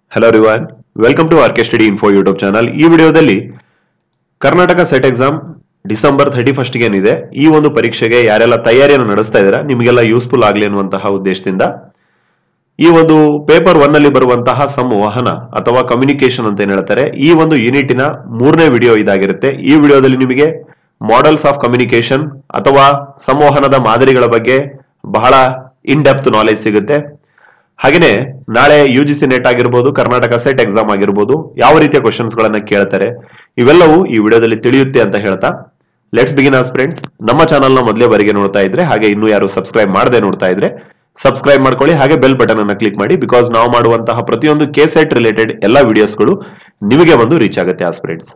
hello ರಿವಾನ್ welcome to RK study info YouTube channel ಈ ವಿಡಿಯೋದಲ್ಲಿ Karnataka SET exam December thirty first ಏನಿದೆ ಈ ಒಂದು ಪರೀಕ್ಷೆಗೆ ಯಾರೆಲ್ಲ ತಯಾರಿಯನ್ನು ನಡೆಸ್ತಾ ಇದ್ದಾರೆ ನಿಮಗೆಲ್ಲ ಯೂಸ್ಫುಲ್ ಆಗಲಿ ಅನ್ನುವಂತಹ ಉದ್ದೇಶದಿಂದ ಈ ಒಂದು ಪೇಪರ್ ಒನ್ ಅಲ್ಲಿ ಬರುವಂತಹ ಸಂವಹನ ಅಥವಾ ಕಮ್ಯುನಿಕೇಶನ್ ಅಂತ ಏನ್ ಹೇಳ್ತಾರೆ ಈ ಒಂದು ಯೂನಿಟಿನ ಮೂರನೇ ವಿಡಿಯೋ ಇದಾಗಿರುತ್ತೆ ಈ ವಿಡಿಯೋದಲ್ಲಿ ನಿಮಗೆ ಮಾಡೆಲ್ಸ್ ಆಫ್ ಕಮ್ಯುನಿಕೇಶನ್ ಅಥವಾ ಸಂವಹನದ ಮಾದರಿಗಳ ಬಗ್ಗೆ ಬಹಳ ಇನ್ ಡೆಪ್ತ್ ನಾಲೆಜ್ ಸಿಗುತ್ತೆ ಹಾಗೇನೆ ನಾಳೆ ಯು ಜಿ ಸಿ ನೆಟ್ ಆಗಿರ್ಬೋದು ಕರ್ನಾಟಕ ಸೆಟ್ ಎಕ್ಸಾಮ್ ಆಗಿರ್ಬೋದು ಯಾವ ರೀತಿಯ ಕ್ವಶನ್ಸ್ ಗಳನ್ನ ಕೇಳ್ತಾರೆ ಇವೆಲ್ಲವೂ ಈ ವಿಡಿಯೋದಲ್ಲಿ ತಿಳಿಯುತ್ತೆ ಅಂತ ಹೇಳ್ತಾ ಲೆಟ್ಸ್ ಬಿಗಿನ್ ಆಸ್ ಫ್ರೆಂಡ್ಸ್ ನಮ್ಮ ಚಾನಲ್ ನ ಮೊದಲೇ ಬಾರಿಗೆ ನೋಡ್ತಾ ಇದ್ರೆ ಹಾಗೆ ಇನ್ನೂ ಯಾರು ಸಬ್ಸ್ಕ್ರೈಬ್ ಮಾಡದೆ ನೋಡ್ತಾ ಇದ್ರೆ ಸಬ್ಸ್ಕ್ರೈಬ್ ಮಾಡ್ಕೊಳ್ಳಿ ಹಾಗೆ ಬೆಲ್ ಬಟನ್ ಅನ್ನ ಕ್ಲಿಕ್ ಮಾಡಿ ಬಿಕಾಸ್ ನಾವು ಮಾಡುವಂತಹ ಪ್ರತಿಯೊಂದು ಕೆ ಸೆಟ್ ರಿಲೇಟೆಡ್ ಎಲ್ಲ ವಿಡಿಯೋಸ್ಗಳು ನಿಮಗೆ ಒಂದು ರೀಚ್ ಆಗುತ್ತೆ as friends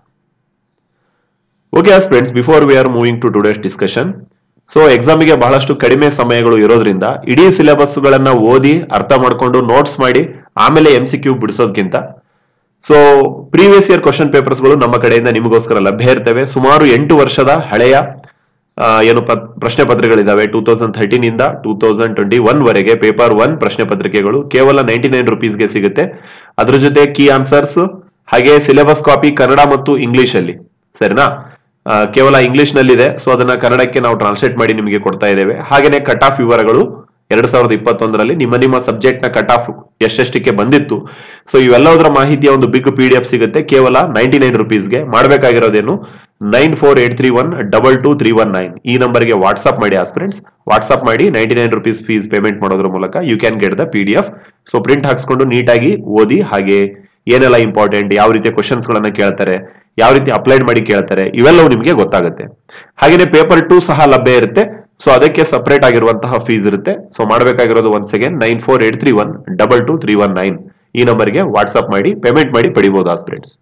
okay as friends before we are moving to today's discussion so ಎಕ್ಸಾಮಿಗೆ ಬಹಳಷ್ಟು ಕಡಿಮೆ ಸಮಯಗಳು ಇರೋದ್ರಿಂದ ಇಡೀ ಸಿಲೆಬಸ್ ಗಳನ್ನ ಓದಿ ಅರ್ಥ ಮಾಡ್ಕೊಂಡು ನೋಟ್ಸ್ ಮಾಡಿ ಆಮೇಲೆ ಎಂ ಸಿ ಕ್ಯೂ ಬಿಡಿಸೋದಕ್ಕಿಂತ so previous year question papers ಗಳು ನಮ್ಮ ಕಡೆಯಿಂದ ನಿಮಗೋಸ್ಕರ ಲಭ್ಯ ಇರ್ತವೆ ಸುಮಾರು ಎಂಟು ವರ್ಷದ ಹಳೆಯ ಆ, ಏನು ಪತ್- ಪ್ರಶ್ನೆ ಪತ್ರಿಕೆಗಳಿದಾವೆ ಟೂ ತೌಸಂಡ್ ಥರ್ಟೀನ್ ಇಂದ ಟೂ ತೌಸಂಡ್ ಟ್ವೆಂಟಿ ಒನ್ ವರೆಗೆ ಪೇಪರ್ ಒನ್ ಪ್ರಶ್ನೆ ಪತ್ರಿಕೆಗಳು ಕೇವಲ ನೈಂಟಿ ನೈನ್ ರುಪೀಸ್ಗೆ ಸಿಗುತ್ತೆ ಅದ್ರ ಜೊತೆ ಕೀ ಆನ್ಸರ್ಸ್ ಹಾಗೆ ಸಿಲೆಬಸ್ ಕಾಪಿ ಕನ್ನಡ ಮತ್ತು ಇಂಗ್ಲಿಷ್ ಅಲ್ಲಿ ಸರಿನಾ ಆ, ಕೇವಲ ಇಂಗ್ಲಿಷ್ ನಲ್ಲಿದೆ ಸೊ ಅದನ್ನ ಕನ್ನಡಕ್ಕೆ ನಾವು ಟ್ರಾನ್ಸ್ಲೇಟ್ ಮಾಡಿ ನಿಮಗೆ ಕೊಡ್ತಾ ಇದ್ದೇವೆ ಹಾಗೇನೆ ಕಟ್ ಆಫ್ ವಿವರಗಳು ಎರಡ್ ಸಾವಿರದ ಇಪ್ಪತ್ತೊಂದರಲ್ಲಿ ನಿಮ್ಮ ನಿಮ್ಮ ಸಬ್ಜೆಕ್ಟ್ ನ ಕಟ್ ಆಫ್ ಎಷ್ಟೆಷ್ಟಕ್ಕೆ ಬಂದಿತ್ತು ಸೊ ಇವೆಲ್ಲದರ ಮಾಹಿತಿಯ ಒಂದು ಬಿಗ್ ಪಿ ಡಿ ಎಫ್ ಸಿಗುತ್ತೆ ಕೇವಲ ನೈಂಟಿ ನೈನ್ ರುಪೀಸ್ಗೆ ಮಾಡಬೇಕಾಗಿರೋದೇನು nine four eight three one double two three one nine ಈ ನಂಬರ್ಗೆ ವಾಟ್ಸ್ಆಪ್ ಮಾಡಿ ಆಸ್ಪಿರೆಂಟ್ಸ್ ವಾಟ್ಸ್ಆಪ್ ಮಾಡಿ ninety nine rupees fees payment ಮಾಡೋದ್ರ ಮೂಲಕ you can get the P D F so print ಹಾಕ್ಸ್ಕೊಂಡು ನೀಟಾಗಿ ಓದಿ ಹಾಗೆ ಏನೆಲ್ಲ ಇಂಪಾರ್ಟೆಂಟ್ ಯಾವ ರೀತಿಯ ಕ್ವಶನ್ಸ್ ಗಳನ್ನ ಕೇಳ್ತಾರೆ ಯಾವ ರೀತಿ ಅಪ್ಲೈಡ್ ಮಾಡಿ ಕೇಳ್ತಾರೆ ಇವೆಲ್ಲವೂ ನಿಮಗೆ ಗೊತ್ತಾಗುತ್ತೆ ಹಾಗೇನೆ ಪೇಪರ್ ಟೂ ಸಹ ಲಭ್ಯ ಇರುತ್ತೆ ಸೊ ಅದಕ್ಕೆ ಸಪರೇಟ್ ಆಗಿರುವಂತಹ ಫೀಸ್ ಇರುತ್ತೆ ಸೊ ಮಾಡಬೇಕಾಗಿರೋದು one second nine four eight three one double two three one nine ಈ ನಂಬರ್ಗೆ ವಾಟ್ಸ್ಆಪ್ ಮಾಡಿ ಪೇಮೆಂಟ್ ಮಾಡಿ ಪಡಿಬಹುದು ಆಸ್ಪಿರೆಂಟ್ಸ್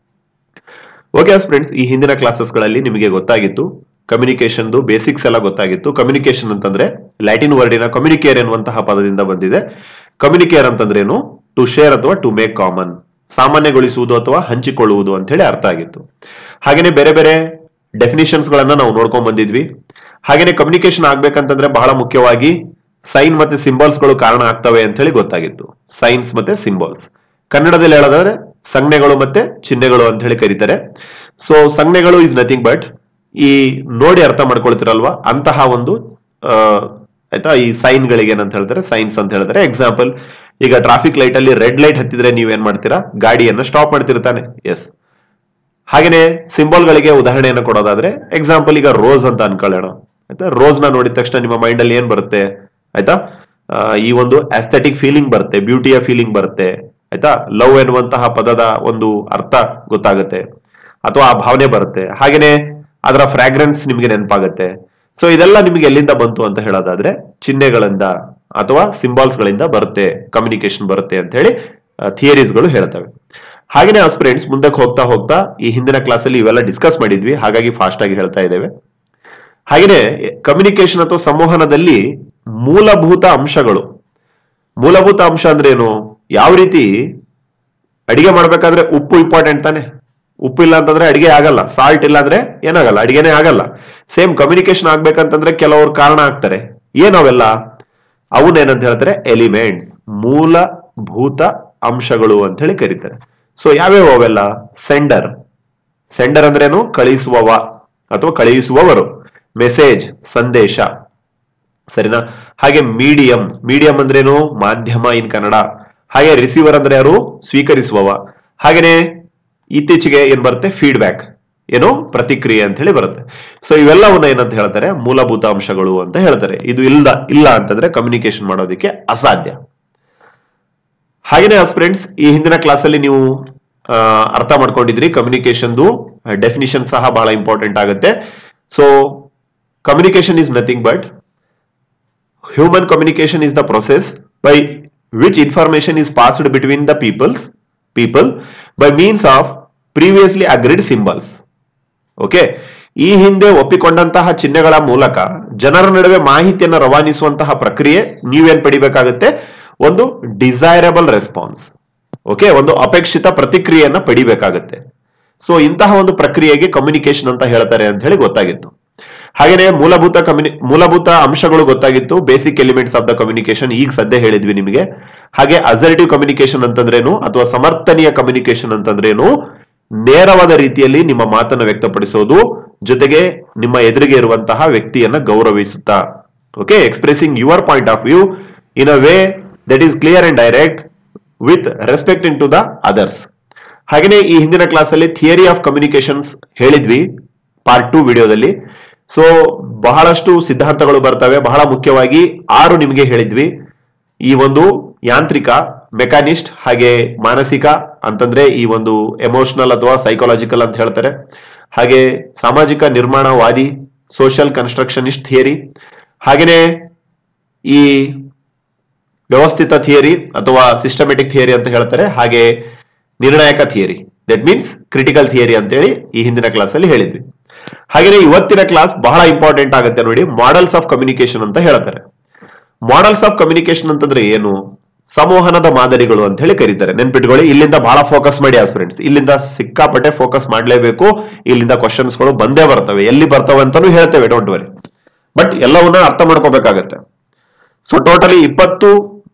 ಓಕೆ ಫ್ರೆಂಡ್ಸ್ ಈ ಹಿಂದಿನ ಕ್ಲಾಸಸ್ ಗಳಲ್ಲಿ ನಿಮಗೆ ಗೊತ್ತಾಗಿತ್ತು ಕಮ್ಯುನಿಕೇಶನ್ ಬೇಸಿಕ್ಸ್ ಎಲ್ಲ ಗೊತ್ತಾಗಿತ್ತು ಕಮ್ಯುನಿಕೇಶನ್ ಅಂತಂದ್ರೆ ಲ್ಯಾಟಿನ್ ವರ್ಡಿನ ಕಮ್ಯುನಿಕೇರ್ ಎನ್ನುವಂತಹ ಪದದಿಂದ ಬಂದಿದೆ ಕಮ್ಯುನಿಕೇರ್ ಅಂತಂದ್ರೇನು ಟು ಶೇರ್ ಅಥವಾ ಟು ಮೇಕ್ ಕಾಮನ್ ಸಾಮಾನ್ಯಗೊಳಿಸುವುದು ಅಥವಾ ಹಂಚಿಕೊಳ್ಳುವುದು ಅಂತ ಹೇಳಿ ಅರ್ಥ ಆಗಿತ್ತು ಹಾಗೇನೆ ಬೇರೆ ಬೇರೆ ಡೆಫಿನಿಷನ್ಸ್ ಗಳನ್ನ ನಾವು ನೋಡ್ಕೊಂಡ್ ಬಂದಿದ್ವಿ ಹಾಗೇನೆ ಕಮ್ಯುನಿಕೇಶನ್ ಆಗ್ಬೇಕಂತಂದ್ರೆ ಬಹಳ ಮುಖ್ಯವಾಗಿ ಸೈನ್ ಮತ್ತೆ ಸಿಂಬಲ್ಸ್ ಗಳು ಕಾರಣ ಆಗ್ತವೆ ಅಂತ ಹೇಳಿ ಗೊತ್ತಾಗಿತ್ತು ಸೈನ್ಸ್ ಮತ್ತೆ ಸಿಂಬಲ್ಸ್ ಕನ್ನಡದಲ್ಲಿ ಹೇಳೋದಾದ್ರೆ ಸಂಜ್ಞೆಗಳು ಮತ್ತೆ ಚಿಹ್ನೆಗಳು ಅಂತ ಹೇಳಿ ಕರೀತಾರೆ ಸೊ ಸಂಜ್ಞೆಗಳು ಇಸ್ ನಥಿಂಗ್ ಬಟ್ ಈ ನೋಡಿ ಅರ್ಥ ಮಾಡ್ಕೊಳ್ತಿರಲ್ವಾ ಅಂತಹ ಒಂದು ಆ, ಆಯ್ತಾ ಈ ಸೈನ್ ಗಳಿಗೆ ಏನಂತ ಹೇಳ್ತಾರೆ ಸೈನ್ಸ್ ಅಂತ ಹೇಳ್ತಾರೆ ಎಕ್ಸಾಂಪಲ್ ಈಗ ಟ್ರಾಫಿಕ್ ಲೈಟ್ ಅಲ್ಲಿ ರೆಡ್ ಲೈಟ್ ಹತ್ತಿದ್ರೆ ನೀವೇನ್ ಮಾಡ್ತೀರಾ ಗಾಡಿಯನ್ನ ಸ್ಟಾಪ್ ಮಾಡ್ತಿರ್ತಾನೆ ಎಸ್ ಹಾಗೇನೆ ಸಿಂಬಲ್ ಗಳಿಗೆ ಉದಾಹರಣೆಯನ್ನು ಕೊಡೋದಾದ್ರೆ ಎಕ್ಸಾಂಪಲ್ ಈಗ ರೋಸ್ ಅಂತ ಅನ್ಕೊಳ್ಳೋಣ ಆಯ್ತಾ ರೋಸ್ ನ ನೋಡಿದ ತಕ್ಷಣ ನಿಮ್ಮ ಮೈಂಡ್ ಅಲ್ಲಿ ಏನ್ ಬರುತ್ತೆ ಆಯ್ತಾ ಆ, ಈ ಒಂದು ಆಸ್ಥೆಟಿಕ್ ಫೀಲಿಂಗ್ ಬರುತ್ತೆ ಬ್ಯೂಟಿಯ ಫೀಲಿಂಗ್ ಬರುತ್ತೆ ಆಯ್ತಾ ಲವ್ ಎನ್ನುವಂತಹ ಪದದ ಒಂದು ಅರ್ಥ ಗೊತ್ತಾಗುತ್ತೆ ಅಥವಾ ಆ ಭಾವನೆ ಬರುತ್ತೆ ಹಾಗೇನೆ ಅದರ ಫ್ರಾಗ್ರೆನ್ಸ್ ನಿಮಗೆ ನೆನಪಾಗುತ್ತೆ ಸೊ ಇದೆಲ್ಲ ನಿಮಗೆ ಎಲ್ಲಿಂದ ಬಂತು ಅಂತ ಹೇಳೋದಾದ್ರೆ ಚಿಹ್ನೆಗಳಿಂದ ಅಥವಾ ಸಿಂಬಾಲ್ಸ್ ಗಳಿಂದ ಬರುತ್ತೆ ಕಮ್ಯುನಿಕೇಶನ್ ಬರುತ್ತೆ ಅಂತ ಹೇಳಿ ಥಿಯರೀಸ್ ಗಳು ಹೇಳ್ತವೆ ಹಾಗೇನೆ ಆಸ್ಪಿರೆಂಟ್ಸ್ ಮುಂದಕ್ಕೆ ಹೋಗ್ತಾ ಹೋಗ್ತಾ ಈ ಹಿಂದಿನ ಕ್ಲಾಸ್ ಅಲ್ಲಿ ಇವೆಲ್ಲ ಡಿಸ್ಕಸ್ ಮಾಡಿದ್ವಿ ಹಾಗಾಗಿ ಫಾಸ್ಟ್ ಆಗಿ ಹೇಳ್ತಾ ಇದ್ದೇವೆ ಹಾಗೇನೆ ಕಮ್ಯುನಿಕೇಶನ್ ಅಥವಾ ಸಂವಹನದಲ್ಲಿ ಮೂಲಭೂತ ಅಂಶಗಳು ಮೂಲಭೂತ ಅಂಶ ಅಂದ್ರೆ ಏನು ಯಾವ ರೀತಿ ಅಡಿಗೆ ಮಾಡ್ಬೇಕಾದ್ರೆ ಉಪ್ಪು ಇಂಪಾರ್ಟೆಂಟ್ ತಾನೆ ಉಪ್ಪು ಇಲ್ಲ ಅಂತಂದ್ರೆ ಅಡಿಗೆ ಆಗಲ್ಲ ಸಾಲ್ಟ್ ಇಲ್ಲ ಅಂದ್ರೆ ಏನಾಗಲ್ಲ ಅಡಿಗೆನೇ ಆಗಲ್ಲ ಸೇಮ್ ಕಮ್ಯುನಿಕೇಶನ್ ಆಗ್ಬೇಕಂತಂದ್ರೆ ಕೆಲವರು ಕಾರಣ ಆಗ್ತಾರೆ ಏನವೆಲ್ಲ ಅವನ್ನೇನಂತ ಹೇಳ್ತಾರೆ ಎಲಿಮೆಂಟ್ಸ್ ಮೂಲಭೂತ ಅಂಶಗಳು ಅಂತ ಹೇಳಿ ಕರೀತಾರೆ ಸೊ ಯಾವ್ಯಾವ ಅವೆಲ್ಲ ಸೆಂಡರ್ ಸೆಂಡರ್ ಅಂದ್ರೇನು ಕಳಿಸುವವ ಅಥವಾ ಕಳುಹಿಸುವವರು ಮೆಸೇಜ್ ಸಂದೇಶ ಸರಿನಾ ಹಾಗೆ ಮೀಡಿಯಂ ಮೀಡಿಯಂ ಅಂದ್ರೇನು ಮಾಧ್ಯಮ ಇನ್ ಕನ್ನಡ ಹಾಗೆ ರಿಸೀವರ್ ಅಂದ್ರೆ ಯಾರು ಸ್ವೀಕರಿಸುವವ ಹಾಗೇನೆ ಇತ್ತೀಚೆಗೆ ಏನ್ ಬರುತ್ತೆ ಫೀಡ್ಬ್ಯಾಕ್ ಏನು ಪ್ರತಿಕ್ರಿಯೆ ಅಂತ ಹೇಳಿ ಬರುತ್ತೆ ಸೊ ಇವೆಲ್ಲವನ್ನ ಏನಂತ ಹೇಳ್ತಾರೆ ಮೂಲಭೂತ ಅಂಶಗಳು ಅಂತ ಹೇಳ್ತಾರೆ ಇದು ಇಲ್ಲ ಇಲ್ಲ ಅಂತಂದ್ರೆ ಕಮ್ಯುನಿಕೇಶನ್ ಮಾಡೋದಕ್ಕೆ ಅಸಾಧ್ಯ ಹಾಗೇನೆ ಫ್ರೆಂಡ್ಸ್ ಈ ಹಿಂದಿನ ಕ್ಲಾಸ್ ಅಲ್ಲಿ ನೀವು ಆ, ಅರ್ಥ ಮಾಡ್ಕೊಂಡಿದ್ರಿ ಕಮ್ಯುನಿಕೇಶನ್ದು ಡೆಫಿನಿಷನ್ ಸಹ ಬಹಳ ಇಂಪಾರ್ಟೆಂಟ್ ಆಗುತ್ತೆ so communication is nothing but human communication is the process by which information is passed between the peoples people by means of previously agreed symbols okay ಈ ಹಿಂದೆ ಒಪ್ಪಿಕೊಂಡಂತಹ ಚಿಹ್ನೆಗಳ ಮೂಲಕ ಜನರ ನಡುವೆ ಮಾಹಿತಿಯನ್ನು ರವಾನಿಸುವಂತಹ ಪ್ರಕ್ರಿಯೆ ನೀವೇನ್ ಪಡಿಬೇಕಾಗುತ್ತೆ ಒಂದು ಡಿಸೈರಬಲ್ ರೆಸ್ಪಾನ್ಸ್ ಓಕೆ ಒಂದು ಅಪೇಕ್ಷಿತ ಪ್ರತಿಕ್ರಿಯೆಯನ್ನ ಪಡಿಬೇಕಾಗುತ್ತೆ ಸೊ ಇಂತಹ ಒಂದು ಪ್ರಕ್ರಿಯೆಗೆ ಕಮ್ಯುನಿಕೇಶನ್ ಅಂತ ಹೇಳ್ತಾರೆ ಅಂತ ಹೇಳಿ ಗೊತ್ತಾಗಿತ್ತು ಹಾಗೇನೆ ಮೂಲಭೂತ ಕಮ್ಯುನಿ ಮೂಲಭೂತ ಅಂಶಗಳು ಗೊತ್ತಾಗಿತ್ತು basic elements of the communication ಈಗ ಸದ್ಯ ಹೇಳಿದ್ವಿ ನಿಮಗೆ ಹಾಗೆ ಅಸರ್ಟಿವ್ ಕಮ್ಯುನಿಕೇಶನ್ ಅಂತಂದ್ರೇನು ಅಥವಾ ಸಮರ್ಥನೀಯ ಕಮ್ಯುನಿಕೇಶನ್ ಅಂತಂದ್ರೇನು ನೇರವಾದ ರೀತಿಯಲ್ಲಿ ನಿಮ್ಮ ಮಾತನ್ನು ವ್ಯಕ್ತಪಡಿಸೋದು ಜೊತೆಗೆ ನಿಮ್ಮ ಎದುರಿಗೆ ಇರುವಂತಹ ವ್ಯಕ್ತಿಯನ್ನ ಗೌರವಿಸುತ್ತಾ okay expressing your point of view in a way that is clear and direct with respecting to the others ಹಾಗೆಯೇ ಈ ಹಿಂದಿನ ಕ್ಲಾಸ್ ಅಲ್ಲಿ ಥಿಯರಿ ಆಫ್ ಕಮ್ಯುನಿಕೇಶನ್ಸ್ ಹೇಳಿದ್ವಿ ಪಾರ್ಟ್ ಟು ವಿಡಿಯೋದಲ್ಲಿ ಸೊ ಬಹಳಷ್ಟು ಸಿದ್ಧಾಂತಗಳು ಬರ್ತವೆ ಬಹಳ ಮುಖ್ಯವಾಗಿ ಆರು ನಿಮಗೆ ಹೇಳಿದ್ವಿ ಈ ಒಂದು ಯಾಂತ್ರಿಕ ಮೆಕ್ಯಾನಿಸ್ಟ್ ಹಾಗೆ ಮಾನಸಿಕ ಅಂತಂದ್ರೆ ಈ ಒಂದು ಎಮೋಷನಲ್ ಅಥವಾ ಸೈಕಾಲಜಿಕಲ್ ಅಂತ ಹೇಳ್ತಾರೆ ಹಾಗೆ ಸಾಮಾಜಿಕ ನಿರ್ಮಾಣವಾದಿ ಸೋಷಿಯಲ್ ಕನ್ಸ್ಟ್ರಕ್ಷನಿಸ್ಟ್ ಥಿಯರಿ ಹಾಗೆಯೇ ಈ ವ್ಯವಸ್ಥಿತ ಥಿಯರಿ ಅಥವಾ ಸಿಸ್ಟಮೆಟಿಕ್ ಥಿಯರಿ ಅಂತ ಹೇಳ್ತಾರೆ ಹಾಗೆ ನಿರ್ಣಾಯಕ theory that means critical theory ಅಂತೇಳಿ ಈ ಹಿಂದಿನ ಕ್ಲಾಸ್ ಅಲ್ಲಿ ಹೇಳಿದ್ವಿ ಹಾಗೆಯೇ ಇವತ್ತಿನ ಕ್ಲಾಸ್ ಬಹಳ ಇಂಪಾರ್ಟೆಂಟ್ ಆಗುತ್ತೆ ನೋಡಿ ಮಾಡೆಲ್ಸ್ ಆಫ್ ಕಮ್ಯುನಿಕೇಶನ್ ಅಂತ ಹೇಳ್ತಾರೆ ಮಾಡೆಲ್ಸ್ ಆಫ್ ಕಮ್ಯುನಿಕೇಶನ್ ಅಂತಂದ್ರೆ ಏನು ಸಂವಹನದ ಮಾದರಿಗಳು ಅಂತ ಹೇಳಿ ಕರೀತಾರೆ ನೆನ್ಪಿಟ್ಕೊಳ್ಳಿ ಇಲ್ಲಿಂದ ಬಹಳ ಫೋಕಸ್ ಮಾಡಿ ಆಸ್ಪಿರೆಂಟ್ಸ್ ಇಲ್ಲಿಂದ ಸಿಕ್ಕಾಪಟ್ಟೆ ಫೋಕಸ್ ಮಾಡಲೇಬೇಕು ಇಲ್ಲಿಂದ ಕ್ವಶನ್ಸ್ ಗಳು ಬಂದೇ ಬರ್ತವೆ ಎಲ್ಲಿ ಬರ್ತವೆ ಅಂತಾನು ಹೇಳ್ತೇವೆ ಡೋಂಟ್ ವರಿ ಬಟ್ ಎಲ್ಲವನ್ನ ಅರ್ಥ ಮಾಡ್ಕೋಬೇಕಾಗತ್ತೆ ಸೊ ಟೋಟಲಿ ಇಪ್ಪತ್ತು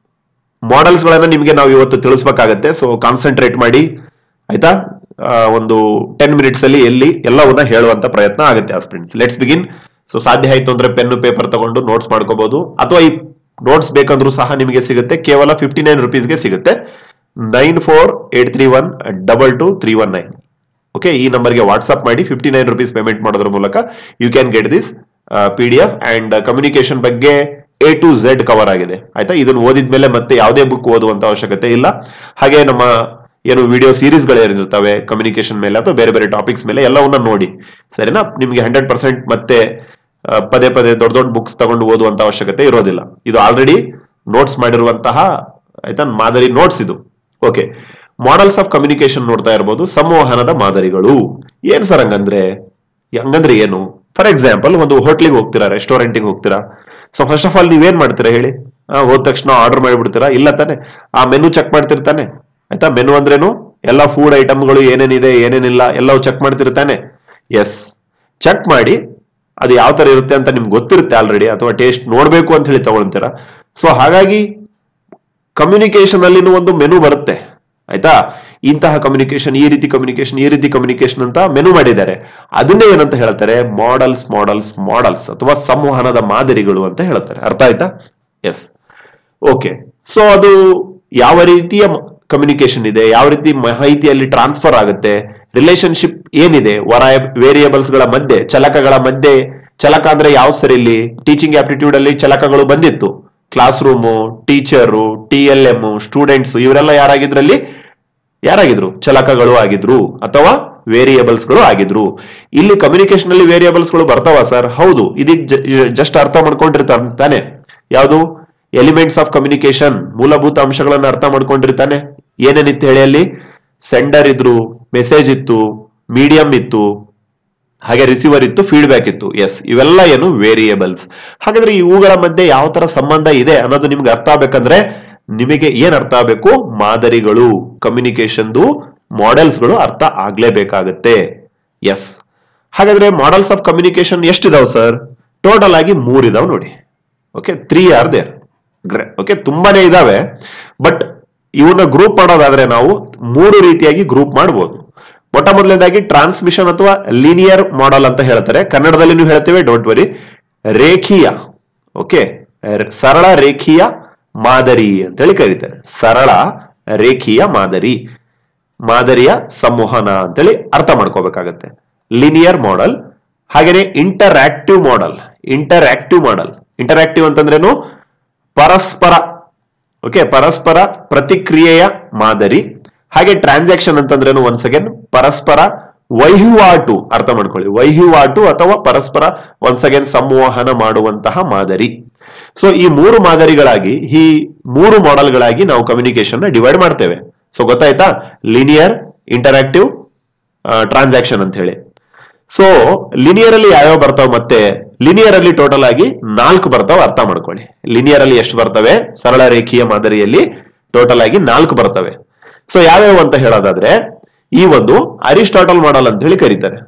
ಮಾಡೆಲ್ಸ್ ಗಳನ್ನ ನಿಮಗೆ ನಾವು ಇವತ್ತು ತಿಳಿಸ್ಬೇಕಾಗತ್ತೆ ಸೊ ಕಾನ್ಸಂಟ್ರೇಟ್ ಮಾಡಿ ಆಯ್ತಾ ಆ, ಒಂದು ಟೆನ್ ಮಿನಿಟ್ಸ್ ಅಲ್ಲಿ ಎಲ್ಲಿ ಎಲ್ಲವನ್ನ ಹೇಳುವಂತ ಪ್ರಯತ್ನ ಆಗುತ್ತೆ ಆಸ್ಪಿರೆಂಟ್ಸ್ ಲೆಟ್ಸ್ ಬಿಗಿನ್ ಸೊ ಸಾಧ್ಯ ಆಯ್ತು ಅಂದ್ರೆ ಪೆನ್ ಪೇಪರ್ ತಗೊಂಡು ನೋಟ್ಸ್ ಮಾಡ್ಕೋಬಹುದು ಅಥವಾ ಈ ನೋಟ್ಸ್ ಬೇಕಂದ್ರೂ ಸಹ ನಿಮಗೆ ಸಿಗುತ್ತೆ ಕೇವಲ ಫಿಫ್ಟಿ ನೈನ್ ರುಪೀಸ್ಗೆ ಸಿಗುತ್ತೆ nine four eight three one double two three one nine okay ಈ ನಂಬರ್ಗೆ ವಾಟ್ಸ್ಆಪ್ ಮಾಡಿ ಫಿಫ್ಟಿ ನೈನ್ ರುಪೀಸ್ ಪೇಮೆಂಟ್ ಮಾಡೋದ್ರ ಮೂಲಕ you can get this P D F and communication ಬಗ್ಗೆ ಎ ಟು ಝೆಡ್ ಕವರ್ ಆಗಿದೆ ಆಯ್ತಾ ಇದನ್ನು ಓದಿದ್ಮೇಲೆ ಮತ್ತೆ ಯಾವುದೇ ಬುಕ್ ಓದುವಂತ ಅವಶ್ಯಕತೆ ಇಲ್ಲ ಹಾಗೆ ನಮ್ಮ ಏನು ವಿಡಿಯೋ ಸೀರೀಸ್ಗಳು ಏನಿರ್ತವೆ ಕಮ್ಯುನಿಕೇಶನ್ ಮೇಲೆ ಅಥವಾ ಬೇರೆ ಬೇರೆ ಟಾಪಿಕ್ಸ್ ಮೇಲೆ ಎಲ್ಲವನ್ನ ನೋಡಿ ಸರಿನಾ ನಿಮಗೆ ಹಂಡ್ರೆಡ್ ಪರ್ಸೆಂಟ್ ಮತ್ತೆ ಆ, ಪದೇ ಪದೇ ದೊಡ್ಡ ದೊಡ್ಡ ಬುಕ್ಸ್ ತಗೊಂಡು ಓದುವಂತ ಅವಶ್ಯಕತೆ ಇರೋದಿಲ್ಲ ಇದು ಆಲ್ರೆಡಿ ನೋಟ್ಸ್ ಮಾಡಿರುವಂತಹ ಆಯ್ತಾ ಮಾದರಿ ನೋಟ್ಸ್ ಇದು ಓಕೆ ಮಾಡೆಲ್ಸ್ ಆಫ್ ಕಮ್ಯುನಿಕೇಶನ್ ನೋಡ್ತಾ ಇರ್ಬೋದು ಸಂವಹನದ ಮಾದರಿಗಳು ಏನ್ ಸರ್ ಹಂಗಂದ್ರೆ ಹಂಗಂದ್ರೆ ಏನು ಫಾರ್ ಎಕ್ಸಾಂಪಲ್ ಒಂದು ಹೋಟ್ಲಿಗೆ ಹೋಗ್ತೀರಾ ರೆಸ್ಟೋರೆಂಟಿಗೆ ಹೋಗ್ತೀರಾ ಸೊ ಫಸ್ಟ್ ಆಫ್ ಆಲ್ ನೀವೇನ್ ಮಾಡ್ತೀರಾ ಹೇಳಿ ಆ, ಹೋದ ತಕ್ಷಣ ಆರ್ಡರ್ ಮಾಡಿಬಿಡ್ತೀರಾ ಇಲ್ಲ ತಾನೆ ಆ ಮೆನು ಚೆಕ್ ಮಾಡ್ತಿರ್ತಾನೆ ಆಯ್ತಾ ಮೆನು ಅಂದ್ರೇನು ಎಲ್ಲ ಫುಡ್ ಐಟಮ್ಗಳು ಏನೇನಿದೆ ಏನೇನಿಲ್ಲ ಎಲ್ಲವೂ ಚೆಕ್ ಮಾಡ್ತಿರ್ತಾನೆ ಎಸ್ ಚೆಕ್ ಮಾಡಿ ಅದು ಯಾವ ತರ ಇರುತ್ತೆ ಅಂತ ನಿಮ್ಗೆ ಗೊತ್ತಿರುತ್ತೆ ಆಲ್ರೆಡಿ ಅಥವಾ ಟೇಸ್ಟ್ ನೋಡ್ಬೇಕು ಅಂತ ಹೇಳಿ ತಗೊಳ್ತೀರಾ ಸೊ ಹಾಗಾಗಿ ಕಮ್ಯುನಿಕೇಶನ್ ಅಲ್ಲಿನೂ ಒಂದು ಮೆನು ಬರುತ್ತೆ ಆಯ್ತಾ ಇಂತಹ ಕಮ್ಯುನಿಕೇಶನ್ ಈ ರೀತಿ ಕಮ್ಯುನಿಕೇಶನ್ ಈ ರೀತಿ ಕಮ್ಯುನಿಕೇಶನ್ ಅಂತ ಮೆನು ಮಾಡಿದ್ದಾರೆ ಅದನ್ನೇ ಏನಂತ ಹೇಳ್ತಾರೆ ಮಾಡೆಲ್ಸ್ ಮಾಡೆಲ್ಸ್ ಮಾಡೆಲ್ಸ್ ಅಥವಾ ಸಂವಹನದ ಮಾದರಿಗಳು ಅಂತ ಹೇಳ್ತಾರೆ ಅರ್ಥ ಆಯ್ತಾ ಎಸ್ ಓಕೆ ಸೊ ಅದು ಯಾವ ರೀತಿಯ ಕಮ್ಯುನಿಕೇಶನ್ ಇದೆ ಯಾವ ರೀತಿ ಮಾಹಿತಿಯಲ್ಲಿ ಟ್ರಾನ್ಸ್ಫರ್ ಆಗುತ್ತೆ ರಿಲೇಶನ್ಶಿಪ್ ಏನಿದೆ ವರ ವೇರಿಯೇಬಲ್ಸ್ ಗಳ ಮಧ್ಯೆ ಚಲಕಗಳ ಮಧ್ಯೆ ಚಲಕ ಅಂದ್ರೆ ಯಾವ ಸರಿ ಇಲ್ಲಿ ಟೀಚಿಂಗ್ ಆಪ್ಟಿಟ್ಯೂಡ್ ಅಲ್ಲಿ ಚಲಕಗಳು ಬಂದಿತ್ತು class room teacher T L M students ಇವರೆಲ್ಲ ಯಾರಾಗಿದ್ರಲ್ಲಿ ಯಾರಾಗಿದ್ರು ಚಲಕಗಳು ಆಗಿದ್ರು ಅಥವಾ ವೇರಿಯೇಬಲ್ಸ್ ಗಳು ಆಗಿದ್ರು ಇಲ್ಲಿ ಕಮ್ಯುನಿಕೇಶನ್ ಅಲ್ಲಿ ವೇರಿಯೇಬಲ್ಸ್ ಗಳು ಬರ್ತಾವ ಸರ್ ಹೌದು ಇದೀಗ ಜಸ್ಟ್ ಅರ್ಥ ಮಾಡ್ಕೊಂಡಿರ್ತಾನೆ ತಾನೆ ಯಾವುದು ಎಲಿಮೆಂಟ್ಸ್ ಆಫ್ ಕಮ್ಯುನಿಕೇಶನ್ ಮೂಲಭೂತ ಅಂಶಗಳನ್ನ ಅರ್ಥ ಮಾಡ್ಕೊಂಡಿರ್ತಾನೆ ಏನೇನಿತ್ತು ಹೇಳಿ ಅಲ್ಲಿ ಸೆಂಡರ್ ಇದ್ರು ಮೆಸೇಜ್ ಇತ್ತು ಮೀಡಿಯಂ ಇತ್ತು ಹಾಗೆ ರಿಸೀವರ್ ಇತ್ತು ಫೀಡ್ಬ್ಯಾಕ್ ಇತ್ತು ಎಸ್ ಇವೆಲ್ಲ ಏನು ವೇರಿಯೇಬಲ್ಸ್ ಹಾಗಾದ್ರೆ ಇವುಗಳ ಮಧ್ಯೆ ಯಾವ ತರ ಸಂಬಂಧ ಇದೆ ಅನ್ನೋದು ನಿಮ್ಗೆ ಅರ್ಥ ಆಗ್ಬೇಕಂದ್ರೆ ನಿಮಗೆ ಏನ್ ಅರ್ಥ ಆಗ್ಬೇಕು ಮಾದರಿಗಳು ಕಮ್ಯುನಿಕೇಶನ್ದು ಮಾಡೆಲ್ಸ್ಗಳು ಅರ್ಥ ಆಗ್ಲೇಬೇಕಾಗತ್ತೆ ಎಸ್ ಹಾಗಾದ್ರೆ ಮಾಡೆಲ್ಸ್ ಆಫ್ ಕಮ್ಯುನಿಕೇಶನ್ ಎಷ್ಟಿದಾವ್ ಸರ್ ಟೋಟಲ್ ಆಗಿ ಮೂರ್ ಇದಾವ್ ನೋಡಿ okay three are there okay ತುಂಬಾನೇ ಇದಾವೆ ಬಟ್ ಇವನ್ನ ಗ್ರೂಪ್ ಮಾಡೋದಾದ್ರೆ ನಾವು ಮೂರು ರೀತಿಯಾಗಿ ಗ್ರೂಪ್ ಮಾಡಬಹುದು ಮೊಟ್ಟ ಮೊದಲನೇದಾಗಿ ಟ್ರಾನ್ಸ್ಮಿಷನ್ ಅಥವಾ ಲೀನಿಯರ್ ಮಾಡೆಲ್ ಅಂತ ಹೇಳ್ತಾರೆ ಕನ್ನಡದಲ್ಲಿ ನೀವು ಹೇಳ್ತೇವೆ ಡೋಂಟ್ ವರಿ ರೇಖೀಯ ಓಕೆ ಸರಳ ರೇಖೀಯ ಮಾದರಿ ಅಂತ ಹೇಳಿ ಕರೀತಾರೆ ಸರಳ ರೇಖೀಯ ಮಾದರಿ ಮಾದರಿಯ ಸಂವಹನ ಅಂತೇಳಿ ಅರ್ಥ ಮಾಡ್ಕೋಬೇಕಾಗತ್ತೆ ಲಿನಿಯರ್ ಮಾಡೆಲ್ ಹಾಗೇನೆ interactive model interactive model interactive ಅಂತಂದ್ರೇನು ಪರಸ್ಪರ ಓಕೆ ಪರಸ್ಪರ ಪ್ರತಿಕ್ರಿಯೆಯ ಮಾದರಿ ಹಾಗೆ ಟ್ರಾನ್ಸಾಕ್ಷನ್ ಅಂತಂದ್ರೇನು ಒನ್ಸ್ ಅಗೇನ್ ಪರಸ್ಪರ ವಹಿವಾಟು ಅರ್ಥ ಮಾಡ್ಕೊಳ್ಳಿ ವಹಿವಾಟು ಅಥವಾ ಪರಸ್ಪರ ಒನ್ಸ್ ಅಗೇನ್ ಸಂವಹನ ಮಾಡುವಂತಹ ಮಾದರಿ ಸೊ ಈ ಮೂರು ಮಾದರಿಗಳಾಗಿ ಈ ಮೂರು ಮಾಡೆಲ್ಗಳಾಗಿ ನಾವು ಕಮ್ಯುನಿಕೇಶನ್ ಡಿವೈಡ್ ಮಾಡ್ತೇವೆ ಸೊ ಗೊತ್ತಾಯ್ತಾ ಲಿನಿಯರ್ ಇಂಟರಾಕ್ಟಿವ್ ಟ್ರಾನ್ಸಾಕ್ಷನ್ ಅಂತ ಹೇಳಿ ಸೊ ಲಿನಿಯರ್ ಅಲ್ಲಿ ಯಾವ್ಯಾವ ಬರ್ತಾವ ಮತ್ತೆ ಲಿನಿಯರ್ ಅಲ್ಲಿ ಟೋಟಲ್ ಆಗಿ ನಾಲ್ಕು ಬರ್ತಾವ ಅರ್ಥ ಮಾಡ್ಕೊಳ್ಳಿ ಲಿನಿಯರ್ ಅಲ್ಲಿ ಎಷ್ಟು ಬರ್ತವೆ ಸರಳ ರೇಖೀಯ ಮಾದರಿಯಲ್ಲಿ ಟೋಟಲ್ ಆಗಿ ನಾಲ್ಕು ಬರ್ತವೆ ಸೊ ಯಾವ್ಯಾವ ಅಂತ ಹೇಳೋದಾದ್ರೆ ಈ ಒಂದು ಅರಿಸ್ಟಾಟಲ್ ಮಾಡೆಲ್ ಅಂತ ಹೇಳಿ ಕರೀತಾರೆ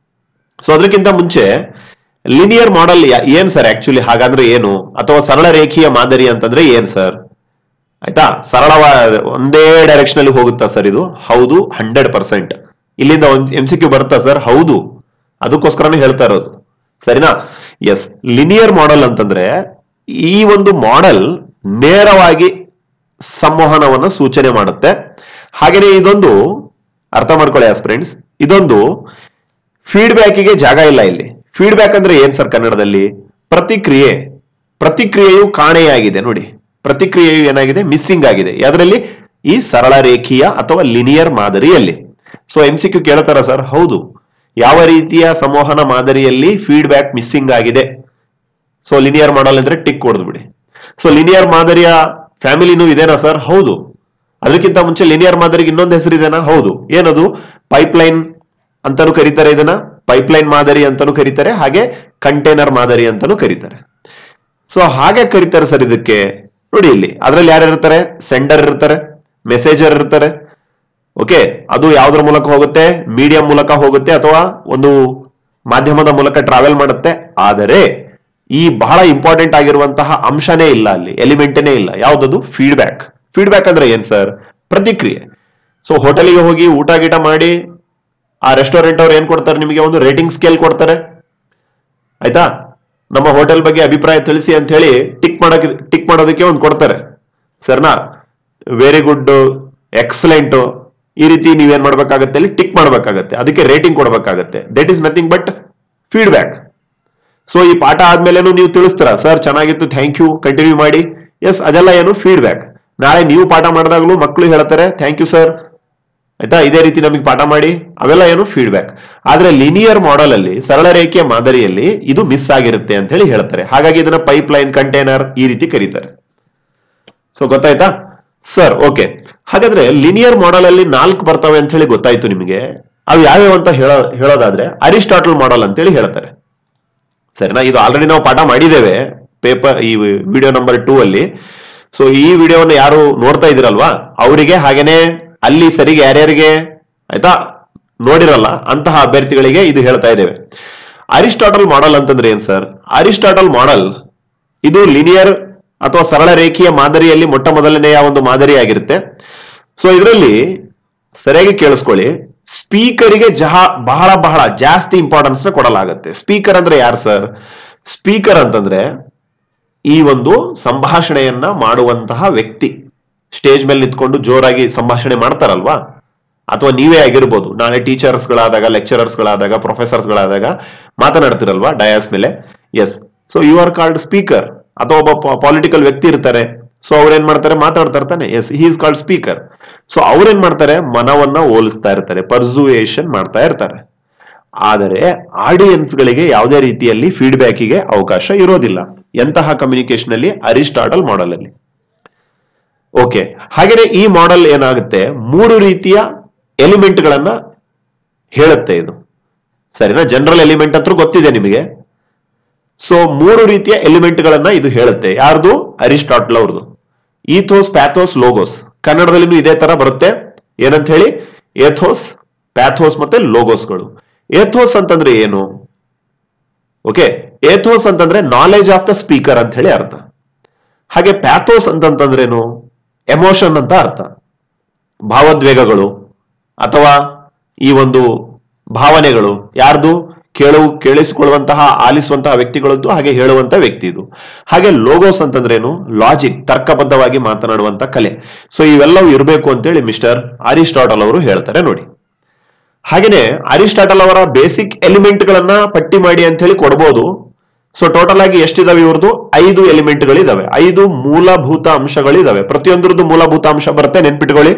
ಸೊ ಅದಕ್ಕಿಂತ ಮುಂಚೆ ಲಿನಿಯರ್ ಮಾಡೆಲ್ ಏನ್ ಸರ್ ಆಕ್ಚುಲಿ ಹಾಗಾದ್ರೆ ಏನು ಅಥವಾ ಸರಳ ರೇಖೀಯ ಮಾದರಿ ಅಂತಂದ್ರೆ ಏನ್ ಸರ್ ಆಯ್ತಾ ಸರಳವಾದ ಒಂದೇ ಡೈರೆಕ್ಷನ್ ಅಲ್ಲಿ ಹೋಗುತ್ತಾ ಸರ್ ಇದು ಹೌದು ಹಂಡ್ರೆಡ್ ಪರ್ಸೆಂಟ್ ಇಲ್ಲಿಂದ ಎಂ ಸಿ ಕ್ಯೂ ಬರುತ್ತಾ ಸರ್ ಹೌದು ಅದಕ್ಕೋಸ್ಕರನೇ ಹೇಳ್ತಾ ಇರೋದು ಸರಿನಾ ಎಸ್ ಲಿನಿಯರ್ ಮಾಡೆಲ್ ಅಂತಂದ್ರೆ ಈ ಒಂದು ಮಾಡೆಲ್ ನೇರವಾಗಿ ಸಂವಹನವನ್ನು ಸೂಚನೆ ಮಾಡುತ್ತೆ ಹಾಗೆಯೇ ಇದೊಂದು ಅರ್ಥ ಮಾಡ್ಕೊಳ್ಳಿ ಫ್ರೆಂಡ್ಸ್ ಇದೊಂದು ಫೀಡ್ಬ್ಯಾಕಿಗೆ ಜಾಗ ಇಲ್ಲ ಇಲ್ಲಿ ಫೀಡ್ಬ್ಯಾಕ್ ಅಂದ್ರೆ ಏನ್ ಸರ್ ಕನ್ನಡದಲ್ಲಿ ಪ್ರತಿಕ್ರಿಯೆ ಪ್ರತಿಕ್ರಿಯೆಯು ಕಾಣೆಯಾಗಿದೆ ನೋಡಿ ಪ್ರತಿಕ್ರಿಯೆಯು ಏನಾಗಿದೆ ಮಿಸ್ಸಿಂಗ್ ಆಗಿದೆ ಅದರಲ್ಲಿ ಈ ಸರಳ ರೇಖೀಯ ಅಥವಾ ಲಿನಿಯರ್ ಮಾದರಿಯಲ್ಲಿ ಸೊ ಎಂ ಸಿ ಕ್ಯೂ ಕೇಳ್ತಾರ ಸರ್ ಹೌದು ಯಾವ ರೀತಿಯ ಸಂವಹನ ಮಾದರಿಯಲ್ಲಿ ಫೀಡ್ಬ್ಯಾಕ್ ಮಿಸ್ಸಿಂಗ್ ಆಗಿದೆ ಸೊ ಲಿನಿಯರ್ ಮಾಡಲ್ ಅಂದ್ರೆ ಟಿಕ್ ಬಿಡಿ ಸೊ ಲಿನಿಯರ್ ಮಾದರಿಯ ಫ್ಯಾಮಿಲಿನೂ ಇದೇನಾ ಸರ್ ಹೌದು ಅದಕ್ಕಿಂತ ಮುಂಚೆ ಲಿನಿಯರ್ ಮಾದರಿಗೆ ಇನ್ನೊಂದು ಹೆಸರಿದೆನಾ ಹೌದು ಏನದು ಪೈಪ್ಲೈನ್ ಅಂತಾನು ಕರೀತಾರೆ ಇದನ್ನ ಪೈಪ್ಲೈನ್ ಮಾದರಿ ಅಂತಾನು ಕರೀತಾರೆ ಹಾಗೆ ಕಂಟೈನರ್ ಮಾದರಿ ಅಂತಾನು ಕರೀತಾರೆ ಸೊ ಹಾಗೆ ಕರೀತಾರೆ ಸರ್ ಇದಕ್ಕೆ ನೋಡಿ ಇಲ್ಲಿ ಅದರಲ್ಲಿ ಯಾರು ಇರ್ತಾರೆ ಸೆಂಡರ್ ಇರ್ತಾರೆ ಮೆಸೇಜರ್ ಇರ್ತಾರೆ ಓಕೆ ಅದು ಯಾವ್ದ್ರ ಮೂಲಕ ಹೋಗುತ್ತೆ ಮೀಡಿಯಂ ಮೂಲಕ ಹೋಗುತ್ತೆ ಅಥವಾ ಒಂದು ಮಾಧ್ಯಮದ ಮೂಲಕ ಟ್ರಾವೆಲ್ ಮಾಡುತ್ತೆ ಆದರೆ ಈ ಬಹಳ ಇಂಪಾರ್ಟೆಂಟ್ ಆಗಿರುವಂತಹ ಅಂಶನೇ ಇಲ್ಲ ಅಲ್ಲಿ ಎಲಿಮೆಂಟನೇ ಇಲ್ಲ ಯಾವ್ದದು ಫೀಡ್ಬ್ಯಾಕ್ ಫೀಡ್ಬ್ಯಾಕ್ ಅಂದ್ರೆ ಏನ್ ಸರ್ ಪ್ರತಿಕ್ರಿಯೆ ಸೊ ಹೋಟೆಲಿಗೆ ಹೋಗಿ ಊಟ ಗೀಟ ಮಾಡಿ ಆ ರೆಸ್ಟೋರೆಂಟ್ ಅವ್ರು ಏನ್ ಕೊಡ್ತಾರೆ ನಿಮಗೆ ಒಂದು ರೇಟಿಂಗ್ ಸ್ಕೇಲ್ ಕೊಡ್ತಾರೆ ಆಯ್ತಾ ನಮ್ಮ ಹೋಟೆಲ್ ಬಗ್ಗೆ ಅಭಿಪ್ರಾಯ ತಿಳಿಸಿ ಅಂತ ಹೇಳಿ ಟಿಕ್ ಮಾಡಕ್ಕೆ ಟಿಕ್ ಮಾಡೋದಕ್ಕೆ ಒಂದು ಕೊಡ್ತಾರೆ ಸರ್ನಾ ವೆರಿ ಗುಡ್ ಎಕ್ಸಲೆಂಟ್ ಈ ರೀತಿ ನೀವೇನ್ ಮಾಡ್ಬೇಕಾಗತ್ತೆ ಅಲ್ಲಿ ಟಿಕ್ ಮಾಡ್ಬೇಕಾಗತ್ತೆ ಅದಕ್ಕೆ ರೇಟಿಂಗ್ ಕೊಡ್ಬೇಕಾಗತ್ತೆ that is nothing but feedback so ಈ ಪಾಠ ಆದ್ಮೇಲೆನೂ ನೀವು ತಿಳಿಸ್ತೀರಾ ಸರ್ ಚೆನ್ನಾಗಿತ್ತು ಥ್ಯಾಂಕ್ ಯು ಕಂಟಿನ್ಯೂ ಮಾಡಿ ಎಸ್ ಅದೆಲ್ಲ ಏನು ಫೀಡ್ಬ್ಯಾಕ್ ನಾಳೆ ನೀವು ಪಾಠ ಮಾಡಿದಾಗಲೂ ಮಕ್ಕಳು ಹೇಳ್ತಾರೆ ಥ್ಯಾಂಕ್ ಯು ಸರ್ ಆಯ್ತಾ ಇದೇ ರೀತಿ ನಮಗೆ ಪಾಠ ಮಾಡಿ ಅವೆಲ್ಲ ಏನು ಫೀಡ್ಬ್ಯಾಕ್ ಆದ್ರೆ ಲಿನಿಯರ್ ಮಾಡೆಲ್ ಅಲ್ಲಿ ಸರಳ ರೇಖೆಯ ಮಾದರಿಯಲ್ಲಿ ಇದು ಮಿಸ್ ಆಗಿರುತ್ತೆ ಅಂತ ಹೇಳಿ ಹೇಳ್ತಾರೆ ಹಾಗಾಗಿ ಇದನ್ನ ಪೈಪ್ ಲೈನ್ ಕಂಟೈನರ್ ಈ ರೀತಿ ಕರೀತಾರೆ ಸೊ ಗೊತ್ತಾಯ್ತಾ ಸರ್ ಓಕೆ ಹಾಗಾದ್ರೆ ಲಿನಿಯರ್ ಮಾಡೆಲ್ ಅಲ್ಲಿ ನಾಲ್ಕು ಬರ್ತವೆ ಅಂತ ಹೇಳಿ ಗೊತ್ತಾಯ್ತು ನಿಮಗೆ ಅವು ಯಾವ್ಯಾವ ಅಂತ ಹೇಳೋ ಹೇಳೋದಾದ್ರೆ ಅರಿಸ್ಟಾಟಲ್ ಮಾಡೆಲ್ ಅಂತೇಳಿ ಹೇಳ್ತಾರೆ ಸರಿನಾ ಇದು ಆಲ್ರೆಡಿ ನಾವು ಪಾಠ ಮಾಡಿದ್ದೇವೆ ಪೇಪರ್ ಈ ವಿಡಿಯೋ ನಂಬರ್ ಟೂ ಅಲ್ಲಿ ಸೊ ಈ ವಿಡಿಯೋವನ್ನು ಯಾರು ನೋಡ್ತಾ ಇದ್ದೀರಲ್ವಾ ಅವರಿಗೆ ಹಾಗೇನೆ ಅಲ್ಲಿ ಸರಿಗೆ ಯಾರ್ಯಾರಿಗೆ ಆಯ್ತಾ ನೋಡಿರಲ್ಲ ಅಂತಹ ಅಭ್ಯರ್ಥಿಗಳಿಗೆ ಇದು ಹೇಳ್ತಾ ಇದ್ದೇವೆ ಅರಿಸ್ಟಾಟಲ್ ಮಾಡೆಲ್ ಅಂತಂದ್ರೆ ಏನ್ ಸರ್ ಅರಿಸ್ಟಾಟಲ್ ಮಾಡೆಲ್ ಇದು ಲಿನಿಯರ್ ಅಥವಾ ಸರಳ ರೇಖೀಯ ಮಾದರಿಯಲ್ಲಿ ಮೊಟ್ಟ ಮೊದಲನೆಯ ಒಂದು ಮಾದರಿ ಆಗಿರುತ್ತೆ ಸೊ ಇದರಲ್ಲಿ ಸರಿಯಾಗಿ ಕೇಳಿಸ್ಕೊಳ್ಳಿ ಸ್ಪೀಕರಿಗೆ ಜಹ ಬಹಳ ಬಹಳ ಜಾಸ್ತಿ ಇಂಪಾರ್ಟೆನ್ಸ್ ನ ಕೊಡಲಾಗುತ್ತೆ ಸ್ಪೀಕರ್ ಅಂದ್ರೆ ಯಾರು ಸರ್ ಸ್ಪೀಕರ್ ಅಂತಂದ್ರೆ ಈ ಒಂದು ಸಂಭಾಷಣೆಯನ್ನ ಮಾಡುವಂತಹ ವ್ಯಕ್ತಿ ಸ್ಟೇಜ್ ಮೇಲೆ ನಿಂತ್ಕೊಂಡು ಜೋರಾಗಿ ಸಂಭಾಷಣೆ ಮಾಡ್ತಾರಲ್ವಾ ಅಥವಾ ನೀವೇ ಆಗಿರ್ಬೋದು ನಾಳೆ ಟೀಚರ್ಸ್ ಗಳಾದಾಗ ಲೆಕ್ಚರರ್ಸ್ ಗಳಾದಾಗ ಪ್ರೊಫೆಸರ್ಸ್ ಗಳಾದಾಗ ಮಾತನಾಡ್ತಿರಲ್ವಾ ಡಯಾಸ್ ಮೇಲೆ yes so you are called speaker ಅಥವಾ ಒಬ್ಬ ಪಾಲಿಟಿಕಲ್ ವ್ಯಕ್ತಿ ಇರ್ತಾರೆ ಸೊ ಅವ್ರೇನ್ ಮಾಡ್ತಾರೆ ಮಾತಾಡ್ತಾ ಇರ್ತಾನೆ yes he is called speaker so ಅವ್ರೇನ್ ಮಾಡ್ತಾರೆ ಮನವನ್ನ ಹೋಲಿಸ್ತಾ ಇರ್ತಾರೆ ಪರ್ಸುವೇಷನ್ ಮಾಡ್ತಾ ಇರ್ತಾರೆ ಆದರೆ ಆಡಿಯನ್ಸ್ ಗಳಿಗೆ ಯಾವುದೇ ರೀತಿಯಲ್ಲಿ ಫೀಡ್ಬ್ಯಾಕಿಗೆ ಅವಕಾಶ ಇರೋದಿಲ್ಲ ಎಂತಹ ಕಮ್ಯುನಿಕೇಶನ್ ಅಲ್ಲಿ ಅರಿಸ್ಟಾಟಲ್ ಮಾಡೆಲ್ ಅಲ್ಲಿ ಓಕೆ ಹಾಗೇನೆ ಈ ಮಾಡೆಲ್ ಏನಾಗುತ್ತೆ ಮೂರು ರೀತಿಯ ಎಲಿಮೆಂಟ್ ಗಳನ್ನ ಹೇಳುತ್ತೆ ಇದು ಸರಿನಾ ಜನರಲ್ ಎಲಿಮೆಂಟ್ ಅಂತ ಗೊತ್ತಿದೆ ನಿಮಗೆ ಸೊ ಮೂರು ರೀತಿಯ ಎಲಿಮೆಂಟ್ ಗಳನ್ನ ಇದು ಹೇಳುತ್ತೆ ಯಾರ್ದು ಅರಿಸ್ಟಾಟಲ್ ಅವ್ರದ್ದು ಈಥೋಸ್ ಪ್ಯಾಥೋಸ್ ಲೋಗೋಸ್ ಕನ್ನಡದಲ್ಲಿನೂ ಇದೇ ತರ ಬರುತ್ತೆ ಏನಂತ ಹೇಳಿ ಏಥೋಸ್ ಪ್ಯಾಥೋಸ್ ಮತ್ತೆ ಲೋಗೋಸ್ಗಳು ಏಥೋಸ್ ಅಂತಂದ್ರೆ ಏನು ಓಕೆ ಏಥೋಸ್ ಅಂತಂದ್ರೆ ನಾಲೆಜ್ ಆಫ್ ದ ಸ್ಪೀಕರ್ ಅಂತ ಹೇಳಿ ಅರ್ಥ ಹಾಗೆ ಪ್ಯಾಥೋಸ್ ಅಂತಂತಂದ್ರೇನು ಎಮೋಷನ್ ಅಂತ ಅರ್ಥ ಭಾವೋದ್ವೇಗಗಳು ಅಥವಾ ಈ ಒಂದು ಭಾವನೆಗಳು ಯಾರ್ದು ಕೇಳು ಕೇಳಿಸಿಕೊಳ್ಳುವಂತಹ ಆಲಿಸುವಂತಹ ವ್ಯಕ್ತಿಗಳದ್ದು ಹಾಗೆ ಹೇಳುವಂತ ವ್ಯಕ್ತಿ ಇದು ಹಾಗೆ ಲೋಗೋಸ್ ಅಂತಂದ್ರೇನು ಲಾಜಿಕ್ ತರ್ಕಬದ್ಧವಾಗಿ ಮಾತನಾಡುವಂತ ಕಲೆ ಸೊ ಇವೆಲ್ಲವೂ ಇರಬೇಕು ಅಂತೇಳಿ ಮಿಸ್ಟರ್ ಅರಿಸ್ಟಾಟಲ್ ಅವರು ಹೇಳ್ತಾರೆ ನೋಡಿ ಹಾಗೇನೆ ಅರಿಸ್ಟಾಟಲ್ ಅವರ ಬೇಸಿಕ್ ಎಲಿಮೆಂಟ್ ಗಳನ್ನ ಪಟ್ಟಿ ಮಾಡಿ ಅಂತ ಹೇಳಿ ಕೊಡ್ಬೋದು ಸೊ ಟೋಟಲ್ ಆಗಿ ಎಷ್ಟಿದಾವೆ ಇವ್ರದ್ದು ಐದು ಎಲಿಮೆಂಟ್ ಗಳಿದಾವೆ ಐದು ಮೂಲಭೂತ ಅಂಶಗಳಿದಾವೆ ಪ್ರತಿಯೊಂದ್ರದ್ದು ಮೂಲಭೂತ ಅಂಶ ಬರುತ್ತೆ ನೆನ್ಪಿಟ್ಕೊಳ್ಳಿ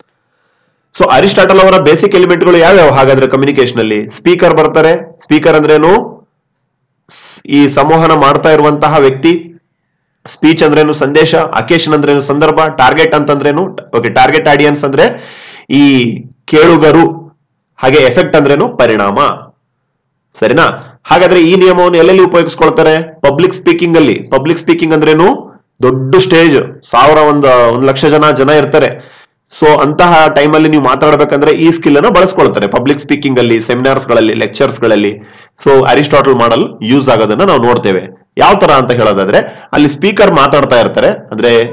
ಸೊ ಅರಿಸ್ಟಾಟಲ್ ಅವರ ಬೇಸಿಕ್ ಎಲಿಮೆಂಟ್ಗಳು ಯಾವ್ಯಾವ ಹಾಗಾದ್ರೆ ಕಮ್ಯುನಿಕೇಶನ್ ಅಲ್ಲಿ ಸ್ಪೀಕರ್ ಬರ್ತಾರೆ ಸ್ಪೀಕರ್ ಅಂದ್ರೇನು ಸ್- ಈ ಸಂವಹನ ಮಾಡ್ತಾ ಇರುವಂತಹ ವ್ಯಕ್ತಿ ಸ್ಪೀಚ್ ಅಂದ್ರೇನು ಸಂದೇಶ ಅಕೇಶನ್ ಅಂದ್ರೇನು ಸಂದರ್ಭ ಟಾರ್ಗೆಟ್ ಅಂತಂದ್ರೇನು ಓಕೆ ಟಾರ್ಗೆಟ್ ಆಡಿಯನ್ಸ್ ಅಂದ್ರೆ ಈ ಕೇಳುಗರು ಹಾಗೆ ಎಫೆಕ್ಟ್ ಅಂದ್ರೇನು ಪರಿಣಾಮ ಸರಿನಾ ಹಾಗಾದ್ರೆ ಈ ನಿಯಮವನ್ನು ಎಲ್ಲೆಲ್ಲಿ ಉಪಯೋಗಿಸ್ಕೊಳ್ತಾರೆ ಪಬ್ಲಿಕ್ ಸ್ಪೀಕಿಂಗ್ ಅಲ್ಲಿ ಪಬ್ಲಿಕ್ ಸ್ಪೀಕಿಂಗ್ ಅಂದ್ರೇನು ದೊಡ್ಡ ಸ್ಟೇಜ್ ಸಾವಿರ ಒಂದು ಒಂದು ಲಕ್ಷ ಜನ ಜನ ಇರ್ತಾರೆ ಸೊ ಅಂತಹ ಟೈಮಲ್ಲಿ ನೀವು ಮಾತಾಡ್ಬೇಕಂದ್ರೆ ಈ ಸ್ಕಿಲ್ ಅನ್ನು ಬಳಸ್ಕೊಳ್ತಾರೆ ಪಬ್ಲಿಕ್ ಸ್ಪೀಕಿಂಗ್ ಅಲ್ಲಿ ಸೆಮಿನಾರ್ಸ್ ಗಳಲ್ಲಿ ಲೆಕ್ಚರ್ಸ್ ಗಳಲ್ಲಿ ಸೊ ಅರಿಸ್ಟಾಟಲ್ ಮಾಡಲ್ ಯೂಸ್ ಆಗೋದನ್ನ ನಾವು ನೋಡ್ತೇವೆ ಯಾವ ತರ ಅಂತ ಹೇಳೋದಾದ್ರೆ ಅಲ್ಲಿ ಸ್ಪೀಕರ್ ಮಾತಾಡ್ತಾ ಇರ್ತಾರೆ ಅಂದ್ರೆ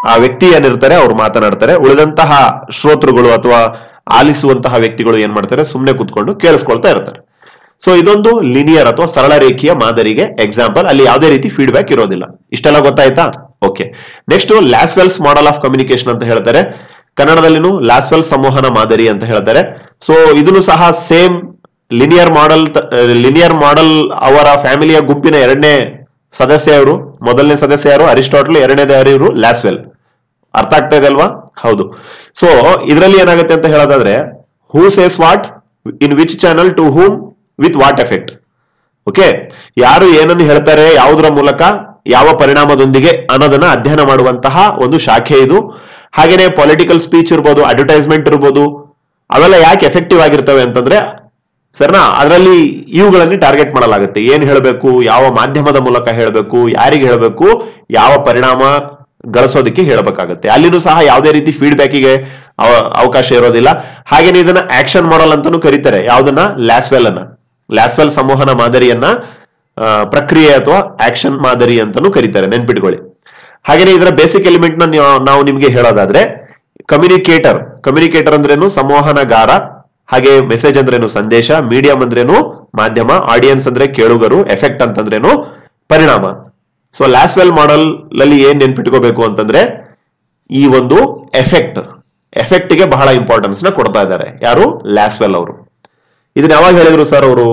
ಆ ವ್ಯಕ್ತಿ ಏನಿರ್ತಾರೆ ಅವ್ರು ಮಾತನಾಡ್ತಾರೆ ಉಳಿದಂತಹ ಶ್ರೋತೃಗಳು ಅಥವಾ ಆಲಿಸುವಂತಹ ವ್ಯಕ್ತಿಗಳು ಏನ್ ಮಾಡ್ತಾರೆ ಸುಮ್ಮನೆ ಕೂತ್ಕೊಂಡು ಕೇಳಿಸ್ಕೊಳ್ತಾ ಇರ್ತಾರೆ ಸೊ ಇದೊಂದು ಲಿನಿಯರ್ ಅಥವಾ ಸರಳ ರೇಖೆಯ ಮಾದರಿಗೆ ಎಕ್ಸಾಂಪಲ್ ಅಲ್ಲಿ ಯಾವುದೇ ರೀತಿ ಫೀಡ್ಬ್ಯಾಕ್ ಇರೋದಿಲ್ಲ ಇಷ್ಟೆಲ್ಲ ಗೊತ್ತಾಯ್ತಾ okay next Lasswell's model of communication ಅಂತ ಹೇಳ್ತಾರೆ ಕನ್ನಡದಲ್ಲಿನೂ ಲ್ಯಾಸ್ವೆಲ್ ಸಂವಹನ ಮಾದರಿ ಅಂತ ಹೇಳ್ತಾರೆ ಸೊ ಇದನ್ನು ಸಹ same linear model linear model ಅವರ ಫ್ಯಾಮಿಲಿಯ ಗುಂಪಿನ ಎರಡನೇ ಸದಸ್ಯ ಅವರು ಮೊದಲನೇ ಸದಸ್ಯ ಯಾರು ಅರಿಸ್ಟಾಟಲ್ ಎರಡನೇದು ಯಾರು ಇವರು ಲ್ಯಾಸ್ವೆಲ್ ಅರ್ಥ ಆಗ್ತಾ ಇದೆ ಅಲ್ವಾ ಹೌದು ಸೊ ಇದರಲ್ಲಿ ಏನಾಗುತ್ತೆ ಅಂತ ಹೇಳೋದಾದ್ರೆ who says what in which channel to whom with what effect okay ಯಾರು ಏನನ್ನು ಹೇಳ್ತಾರೆ ಯಾವುದರ ಮೂಲಕ ಯಾವ ಪರಿಣಾಮದೊಂದಿಗೆ ಅನ್ನೋದನ್ನ ಅಧ್ಯಯನ ಮಾಡುವಂತಹ ಒಂದು ಶಾಖೆ ಇದು ಹಾಗೇನೆ ಪೊಲಿಟಿಕಲ್ ಸ್ಪೀಚ್ ಇರ್ಬೋದು ಅಡ್ವರ್ಟೈಸ್ಮೆಂಟ್ ಇರ್ಬೋದು ಅವೆಲ್ಲ ಯಾಕೆ ಎಫೆಕ್ಟಿವ್ ಆಗಿರ್ತವೆ ಅಂತಂದ್ರೆ ಸರಿನಾ ಅದರಲ್ಲಿ ಇವುಗಳಲ್ಲಿ ಟಾರ್ಗೆಟ್ ಮಾಡಲಾಗುತ್ತೆ ಏನ್ ಹೇಳಬೇಕು ಯಾವ ಮಾಧ್ಯಮದ ಮೂಲಕ ಹೇಳಬೇಕು ಯಾರಿಗೆ ಹೇಳಬೇಕು ಯಾವ ಪರಿಣಾಮ ಗಳಿಸೋದಕ್ಕೆ ಹೇಳಬೇಕಾಗುತ್ತೆ ಅಲ್ಲಿನೂ ಸಹ ಯಾವುದೇ ರೀತಿ ಫೀಡ್ಬ್ಯಾಕಿಗೆ ಅವಕಾಶ ಇರೋದಿಲ್ಲ ಹಾಗೇನೆ ಇದನ್ನ ಆಕ್ಷನ್ ಮಾಡಲ್ ಅಂತಾನೂ ಕರೀತಾರೆ ಯಾವ್ದನ್ನ ಲ್ಯಾಸ್ವೆಲ್ ಅನ್ನ ಲ್ಯಾಸ್ವೆಲ್ ಸಂವಹನ ಮಾದರಿಯನ್ನ ಆ, ಪ್ರಕ್ರಿಯೆ ಅಥವಾ ಆಕ್ಷನ್ ಮಾದರಿ ಅಂತಾನೂ ಕರೀತಾರೆ ನೆನ್ಪಿಟ್ಕೊಳ್ಳಿ ಹಾಗೇನೆ ಇದರ ಬೇಸಿಕ್ ಎಲಿಮೆಂಟ್ ನ ನೀವು- ನಾವು ನಿಮ್ಗೆ ಹೇಳೋದಾದ್ರೆ ಕಮ್ಯುನಿಕೇಟರ್ ಕಮ್ಯುನಿಕೇಟರ್ ಅಂದ್ರೇನು ಸಂವಹನಗಾರ ಹಾಗೆ ಮೆಸೇಜ್ ಅಂದ್ರೇನು ಸಂದೇಶ ಮೀಡಿಯಂ ಅಂದ್ರೇನು ಮಾಧ್ಯಮ ಆಡಿಯನ್ಸ್ ಅಂದ್ರೆ ಕೇಳುಗರು ಎಫೆಕ್ಟ್ ಅಂತಂದ್ರೇನು ಪರಿಣಾಮ ಸೊ ಲ್ಯಾಸ್ವೆಲ್ ಮಾಡೆಲ್ ಅಲ್ಲಿ ಏನ್ ನೆನ್ಪಿಟ್ಕೋಬೇಕು ಅಂತಂದ್ರೆ ಈ ಒಂದು ಎಫೆಕ್ಟ್ ಎಫೆಕ್ಟ್ ಗೆ ಬಹಳ ಇಂಪಾರ್ಟೆನ್ಸ್ ನ ಕೊಡ್ತಾ ಇದ್ದಾರೆ ಯಾರು ಲ್ಯಾಸ್ವೆಲ್ ಅವರು ಇದನ್ನ ಯಾವಾಗ ಹೇಳಿದ್ರು ಸರ್ ಅವರು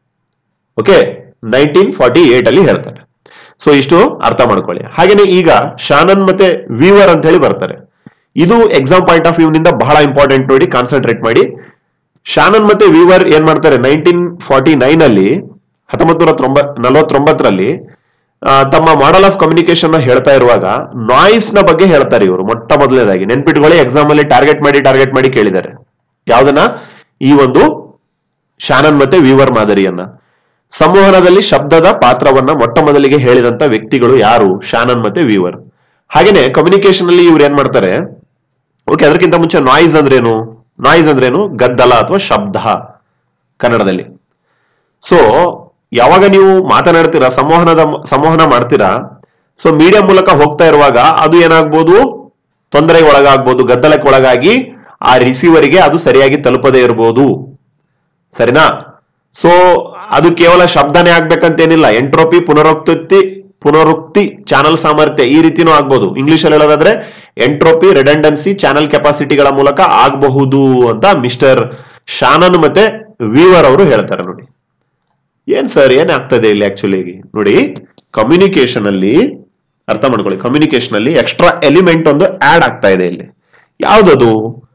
ಓಕೆ ನೈನ್ಟೀನ್ ಫಾರ್ಟಿ ಏಟ್ ಅಲ್ಲಿ ಹೇಳ್ತಾರೆ ಸೊ ಇಷ್ಟು ಅರ್ಥ ಮಾಡ್ಕೊಳ್ಳಿ ಹಾಗೇನೆ ಈಗ ಶಾನನ್ ಮತ್ತೆ ವೀವರ್ ಅಂತ ಹೇಳಿ ಬರ್ತಾರೆ ಇದು ಎಕ್ಸಾಮ್ ಪಾಯಿಂಟ್ ಆಫ್ ವ್ಯೂ ನಿಂದ ಬಹಳ ಇಂಪಾರ್ಟೆಂಟ್ ನೋಡಿ ಕಾನ್ಸಂಟ್ರೇಟ್ ಮಾಡಿ ಶಾನನ್ ಮತ್ತೆ ವೀವರ್ ಏನ್ ಮಾಡ್ತಾರೆ ನೈನ್ಟೀನ್ ಫಾರ್ಟಿ ನೈನ್ ಅಲ್ಲಿ ಹತ್ತೊಂಬತ್ತು ನೂರ ತೊಂಬತ್ ನಲವತ್ತೊಂಬತ್ತರಲ್ಲಿ ಆ, ತಮ್ಮ ಮಾಡೆಲ್ ಆಫ್ ಕಮ್ಯುನಿಕೇಶನ್ ನ ಹೇಳ್ತಾ ಇರುವಾಗ ನಾಯ್ಸ್ ನ ಬಗ್ಗೆ ಹೇಳ್ತಾರೆ ಇವರು ಮೊಟ್ಟ ಮೊದಲನೇದಾಗಿ ನೆನ್ಪಿಟ್ಕೊಳ್ಳಿ ಎಕ್ಸಾಮ್ ಅಲ್ಲಿ ಟಾರ್ಗೆಟ್ ಮಾಡಿ ಟಾರ್ಗೆಟ್ ಮಾಡಿ ಕೇಳಿದ್ದಾರೆ ಯಾವ್ದನ್ನ ಈ ಒಂದು ಶಾನನ್ ಮತ್ತೆ ವೀವರ್ ಮಾದರಿಯನ್ನ ಸಂವಹನದಲ್ಲಿ ಶಬ್ದದ ಪಾತ್ರವನ್ನ ಮೊಟ್ಟ ಮೊದಲಿಗೆ ಹೇಳಿದಂತ ವ್ಯಕ್ತಿಗಳು ಯಾರು ಶಾನನ್ ಮತ್ತೆ ವೀವರ್ ಹಾಗೇನೆ ಕಮ್ಯುನಿಕೇಶನ್ ಅಲ್ಲಿ ಇವ್ರು ಏನ್ ಮಾಡ್ತಾರೆ ಓಕೆ ಅದಕ್ಕಿಂತ ಮುಂಚೆ ನಾಯ್ಸ್ ಅಂದ್ರೇನು ನಾಯ್ಸ್ ಅಂದ್ರೇನು ಗದ್ದಲ ಅಥವಾ ಶಬ್ದ ಕನ್ನಡದಲ್ಲಿ ಸೊ ಯಾವಾಗ ನೀವು ಮಾತನಾಡ್ತೀರಾ ಸಂವಹನದ ಸಂವಹನ ಮಾಡ್ತೀರಾ ಸೊ ಮೀಡಿಯಾ ಮೂಲಕ ಹೋಗ್ತಾ ಇರುವಾಗ ಅದು ಏನಾಗ್ಬೋದು ತೊಂದರೆಗೆ ಒಳಗಾಗ್ಬೋದು ಗದ್ದಲಕ್ಕೆ ಒಳಗಾಗಿ ಆ ರಿಸೀವರಿಗೆ ಅದು ಸರಿಯಾಗಿ ತಲುಪದೇ ಇರಬಹುದು ಸರಿನಾ ಸೊ ಅದು ಕೇವಲ ಶಬ್ದನೇ ಆಗ್ಬೇಕಂತೇನಿಲ್ಲ ಎಂಟ್ರೋಪಿ ಪುನರುಕ್ತಿ ಪುನರುಕ್ತಿ ಚಾನಲ್ ಸಾಮರ್ಥ್ಯ ಈ ರೀತಿನೂ ಆಗ್ಬೋದು ಇಂಗ್ಲಿಷ್ ಅಲ್ಲಿ ಹೇಳೋದಾದ್ರೆ ಎಂಟ್ರೋಪಿ ರಿಡಂಡೆನ್ಸಿ ಚಾನಲ್ ಕೆಪಾಸಿಟಿಗಳ ಮೂಲಕ ಆಗಬಹುದು ಅಂತ ಮಿಸ್ಟರ್ ಶಾನನ್ ಮತ್ತೆ ವೀವರ್ ಅವರು ಹೇಳ್ತಾರೆ ನೋಡಿ ಏನ್ ಸರ್ ಏನ್ ಆಗ್ತದೆ ಇಲ್ಲಿ ಆಕ್ಚುಲಿ ನೋಡಿ ಕಮ್ಯುನಿಕೇಶನ್ ಅಲ್ಲಿ ಅರ್ಥ ಮಾಡ್ಕೊಳ್ಳಿ ಕಮ್ಯುನಿಕೇಶನ್ ಅಲ್ಲಿ ಎಕ್ಸ್ಟ್ರಾ ಎಲಿಮೆಂಟ್ ಒಂದು ಆಡ್ ಆಗ್ತಾ ಇದೆ ಇಲ್ಲಿ ಯಾವ್ದದು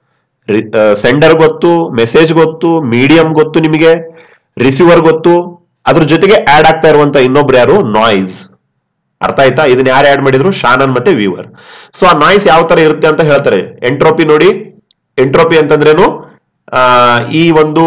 ಸೆಂಡರ್ ಗೊತ್ತು ಮೆಸೇಜ್ ಗೊತ್ತು ಮೀಡಿಯಂ ಗೊತ್ತು ನಿಮಗೆ ರಿಸೀವರ್ ಗೊತ್ತು ಅದ್ರ ಜೊತೆಗೆ ಆಡ್ ಆಗ್ತಾ ಇರುವಂತ ಇನ್ನೊಬ್ರು ಯಾರು ನಾಯ್ಸ್ ಅರ್ಥ ಆಯ್ತಾ ಇದನ್ನ ಯಾರು ಆಡ್ ಮಾಡಿದ್ರು ಶಾನನ್ ಮತ್ತೆ ವ್ಯೂವರ್ ಸೊ ಆ ನಾಯ್ಸ್ ಯಾವ ತರ ಇರುತ್ತೆ ಅಂತ ಹೇಳ್ತಾರೆ ಎಂಟ್ರೋಪಿ ನೋಡಿ ಎಂಟ್ರೋಪಿ ಅಂತಂದ್ರೇನು ಆ, ಈ ಒಂದು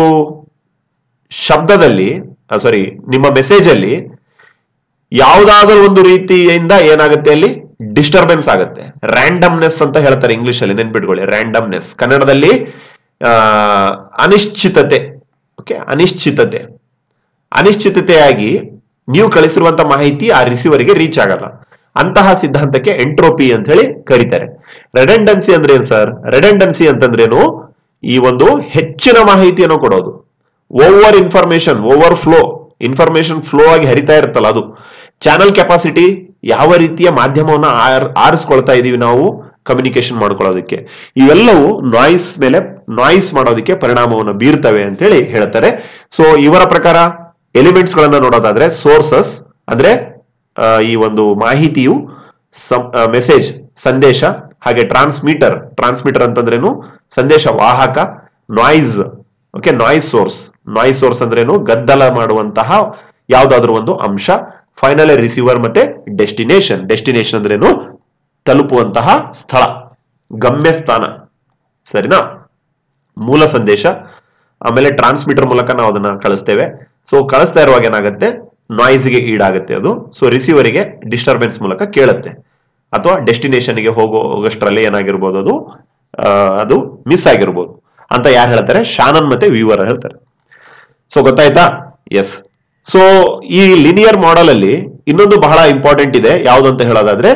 ಶಬ್ದದಲ್ಲಿ ಸಾರಿ ನಿಮ್ಮ ಮೆಸೇಜ್ ಅಲ್ಲಿ ಯಾವುದಾದ್ರೂ ಒಂದು ರೀತಿಯಿಂದ ಏನಾಗುತ್ತೆ ಅಲ್ಲಿ ಡಿಸ್ಟರ್ಬೆನ್ಸ್ ಆಗುತ್ತೆ ರ್ಯಾಂಡಮ್ನೆಸ್ ಅಂತ ಹೇಳ್ತಾರೆ ಇಂಗ್ಲಿಷ್ ಅಲ್ಲಿ ನೆನ್ಪಿಟ್ಕೊಳ್ಳಿ ರ್ಯಾಂಡಮ್ನೆಸ್ ಕನ್ನಡದಲ್ಲಿ ಆ, ಅನಿಶ್ಚಿತತೆ ಓಕೆ ಅನಿಶ್ಚಿತತೆ ಅನಿಶ್ಚಿತತೆಯಾಗಿ ನೀವು ಕಳಿಸಿರುವಂತ ಮಾಹಿತಿ ಆ ರಿಸೀವರಿಗೆ ರೀಚ್ ಆಗಲ್ಲ ಅಂತಹ ಸಿದ್ಧಾಂತಕ್ಕೆ ಎಂಟ್ರೋಪಿ ಅಂತ ಹೇಳಿ ಕರೀತಾರೆ ರೆಡೆಂಡೆನ್ಸಿ ಅಂದ್ರೆ ಏನ್ ಸರ್ ರೆಡೆಂಡೆನ್ಸಿ ಅಂತಂದ್ರೇನು ಈ ಒಂದು ಹೆಚ್ಚಿನ ಮಾಹಿತಿಯನ್ನು ಕೊಡೋದು over information over flow information flow ಆಗಿ ಹರಿತಾ ಇರುತ್ತಲ್ಲ ಅದು ಚಾನಲ್ ಕೆಪಾಸಿಟಿ ಯಾವ ರೀತಿಯ ಮಾಧ್ಯಮವನ್ನ ಆರ್- ಆರಿಸ್ಕೊಳ್ತಾ ಇದೀವಿ ನಾವು ಕಮ್ಯುನಿಕೇಶನ್ ಮಾಡ್ಕೊಳ್ಳೋದಕ್ಕೆ ಇವೆಲ್ಲವೂ ನಾಯ್ಸ್ ಮೇಲೆ ನಾಯ್ಸ್ ಮಾಡೋದಕ್ಕೆ ಪರಿಣಾಮವನ್ನು ಬೀರ್ತವೆ ಅಂತ ಹೇಳಿ ಹೇಳ್ತಾರೆ ಸೊ ಇವರ ಪ್ರಕಾರ ಎಲಿಮೆಂಟ್ಸ್ ಗಳನ್ನ ನೋಡೋದಾದ್ರೆ ಸೋರ್ಸಸ್ ಅಂದ್ರೆ ಆ, ಈ ಒಂದು ಮಾಹಿತಿಯು ಮೆಸೇಜ್ ಸಂದೇಶ ಹಾಗೆ ಟ್ರಾನ್ಸ್ಮಿಟರ್ ಟ್ರಾನ್ಸ್ಮಿಟರ್ ಅಂತಂದ್ರೇನು ಸಂದೇಶ ವಾಹಕ noise okay noise source noise source ಅಂದ್ರೇನು ಗದ್ದಲ ಮಾಡುವಂತಹ ಯಾವ್ದಾದ್ರು ಒಂದು ಅಂಶ ಫೈನಲ್ ರಿಸೀವರ್ ಮತ್ತೆ ಡೆಸ್ಟಿನೇಷನ್ ಡೆಸ್ಟಿನೇಷನ್ ಅಂದ್ರೇನು ತಲುಪುವಂತಹ ಸ್ಥಳ ಗಮ್ಯ ಸ್ಥಾನ ಸರಿನಾ ಮೂಲ ಸಂದೇಶ ಆಮೇಲೆ ಟ್ರಾನ್ಸ್ಮಿಟರ್ ಮೂಲಕ ನಾವು ಅದನ್ನ ಕಳಿಸ್ತೇವೆ ಸೊ ಕಳಿಸ್ತಾ ಇರುವಾಗ ಏನಾಗುತ್ತೆ ನಾಯ್ಸ್ಗೆ ಈಡಾಗುತ್ತೆ ಅದು ಸೊ ರಿಸೀವರಿಗೆ ಡಿಸ್ಟರ್ಬೆನ್ಸ್ ಮೂಲಕ ಕೇಳುತ್ತೆ ಅಥವಾ ಡೆಸ್ಟಿನೇಷನ್ಗೆ ಹೋಗೋ ಹೋಗೋಷ್ಟರಲ್ಲಿ ಏನಾಗಿರ್ಬೋದು ಅದು ಆ, ಅದು ಮಿಸ್ ಆಗಿರ್ಬೋದು ಅಂತ ಯಾರು ಹೇಳ್ತಾರೆ ಶಾನನ್ ಮತ್ತೆ ವ್ಯೂವರ್ ಹೇಳ್ತಾರೆ ಸೊ ಗೊತ್ತಾಯ್ತಾ ಎಸ್ ಸೊ ಈ ಲಿನಿಯರ್ ಮಾಡೆಲ್ ಅಲ್ಲಿ ಇನ್ನೊಂದು ಬಹಳ ಇಂಪಾರ್ಟೆಂಟ್ ಇದೆ ಯಾವ್ದು ಅಂತ ಹೇಳೋದಾದ್ರೆ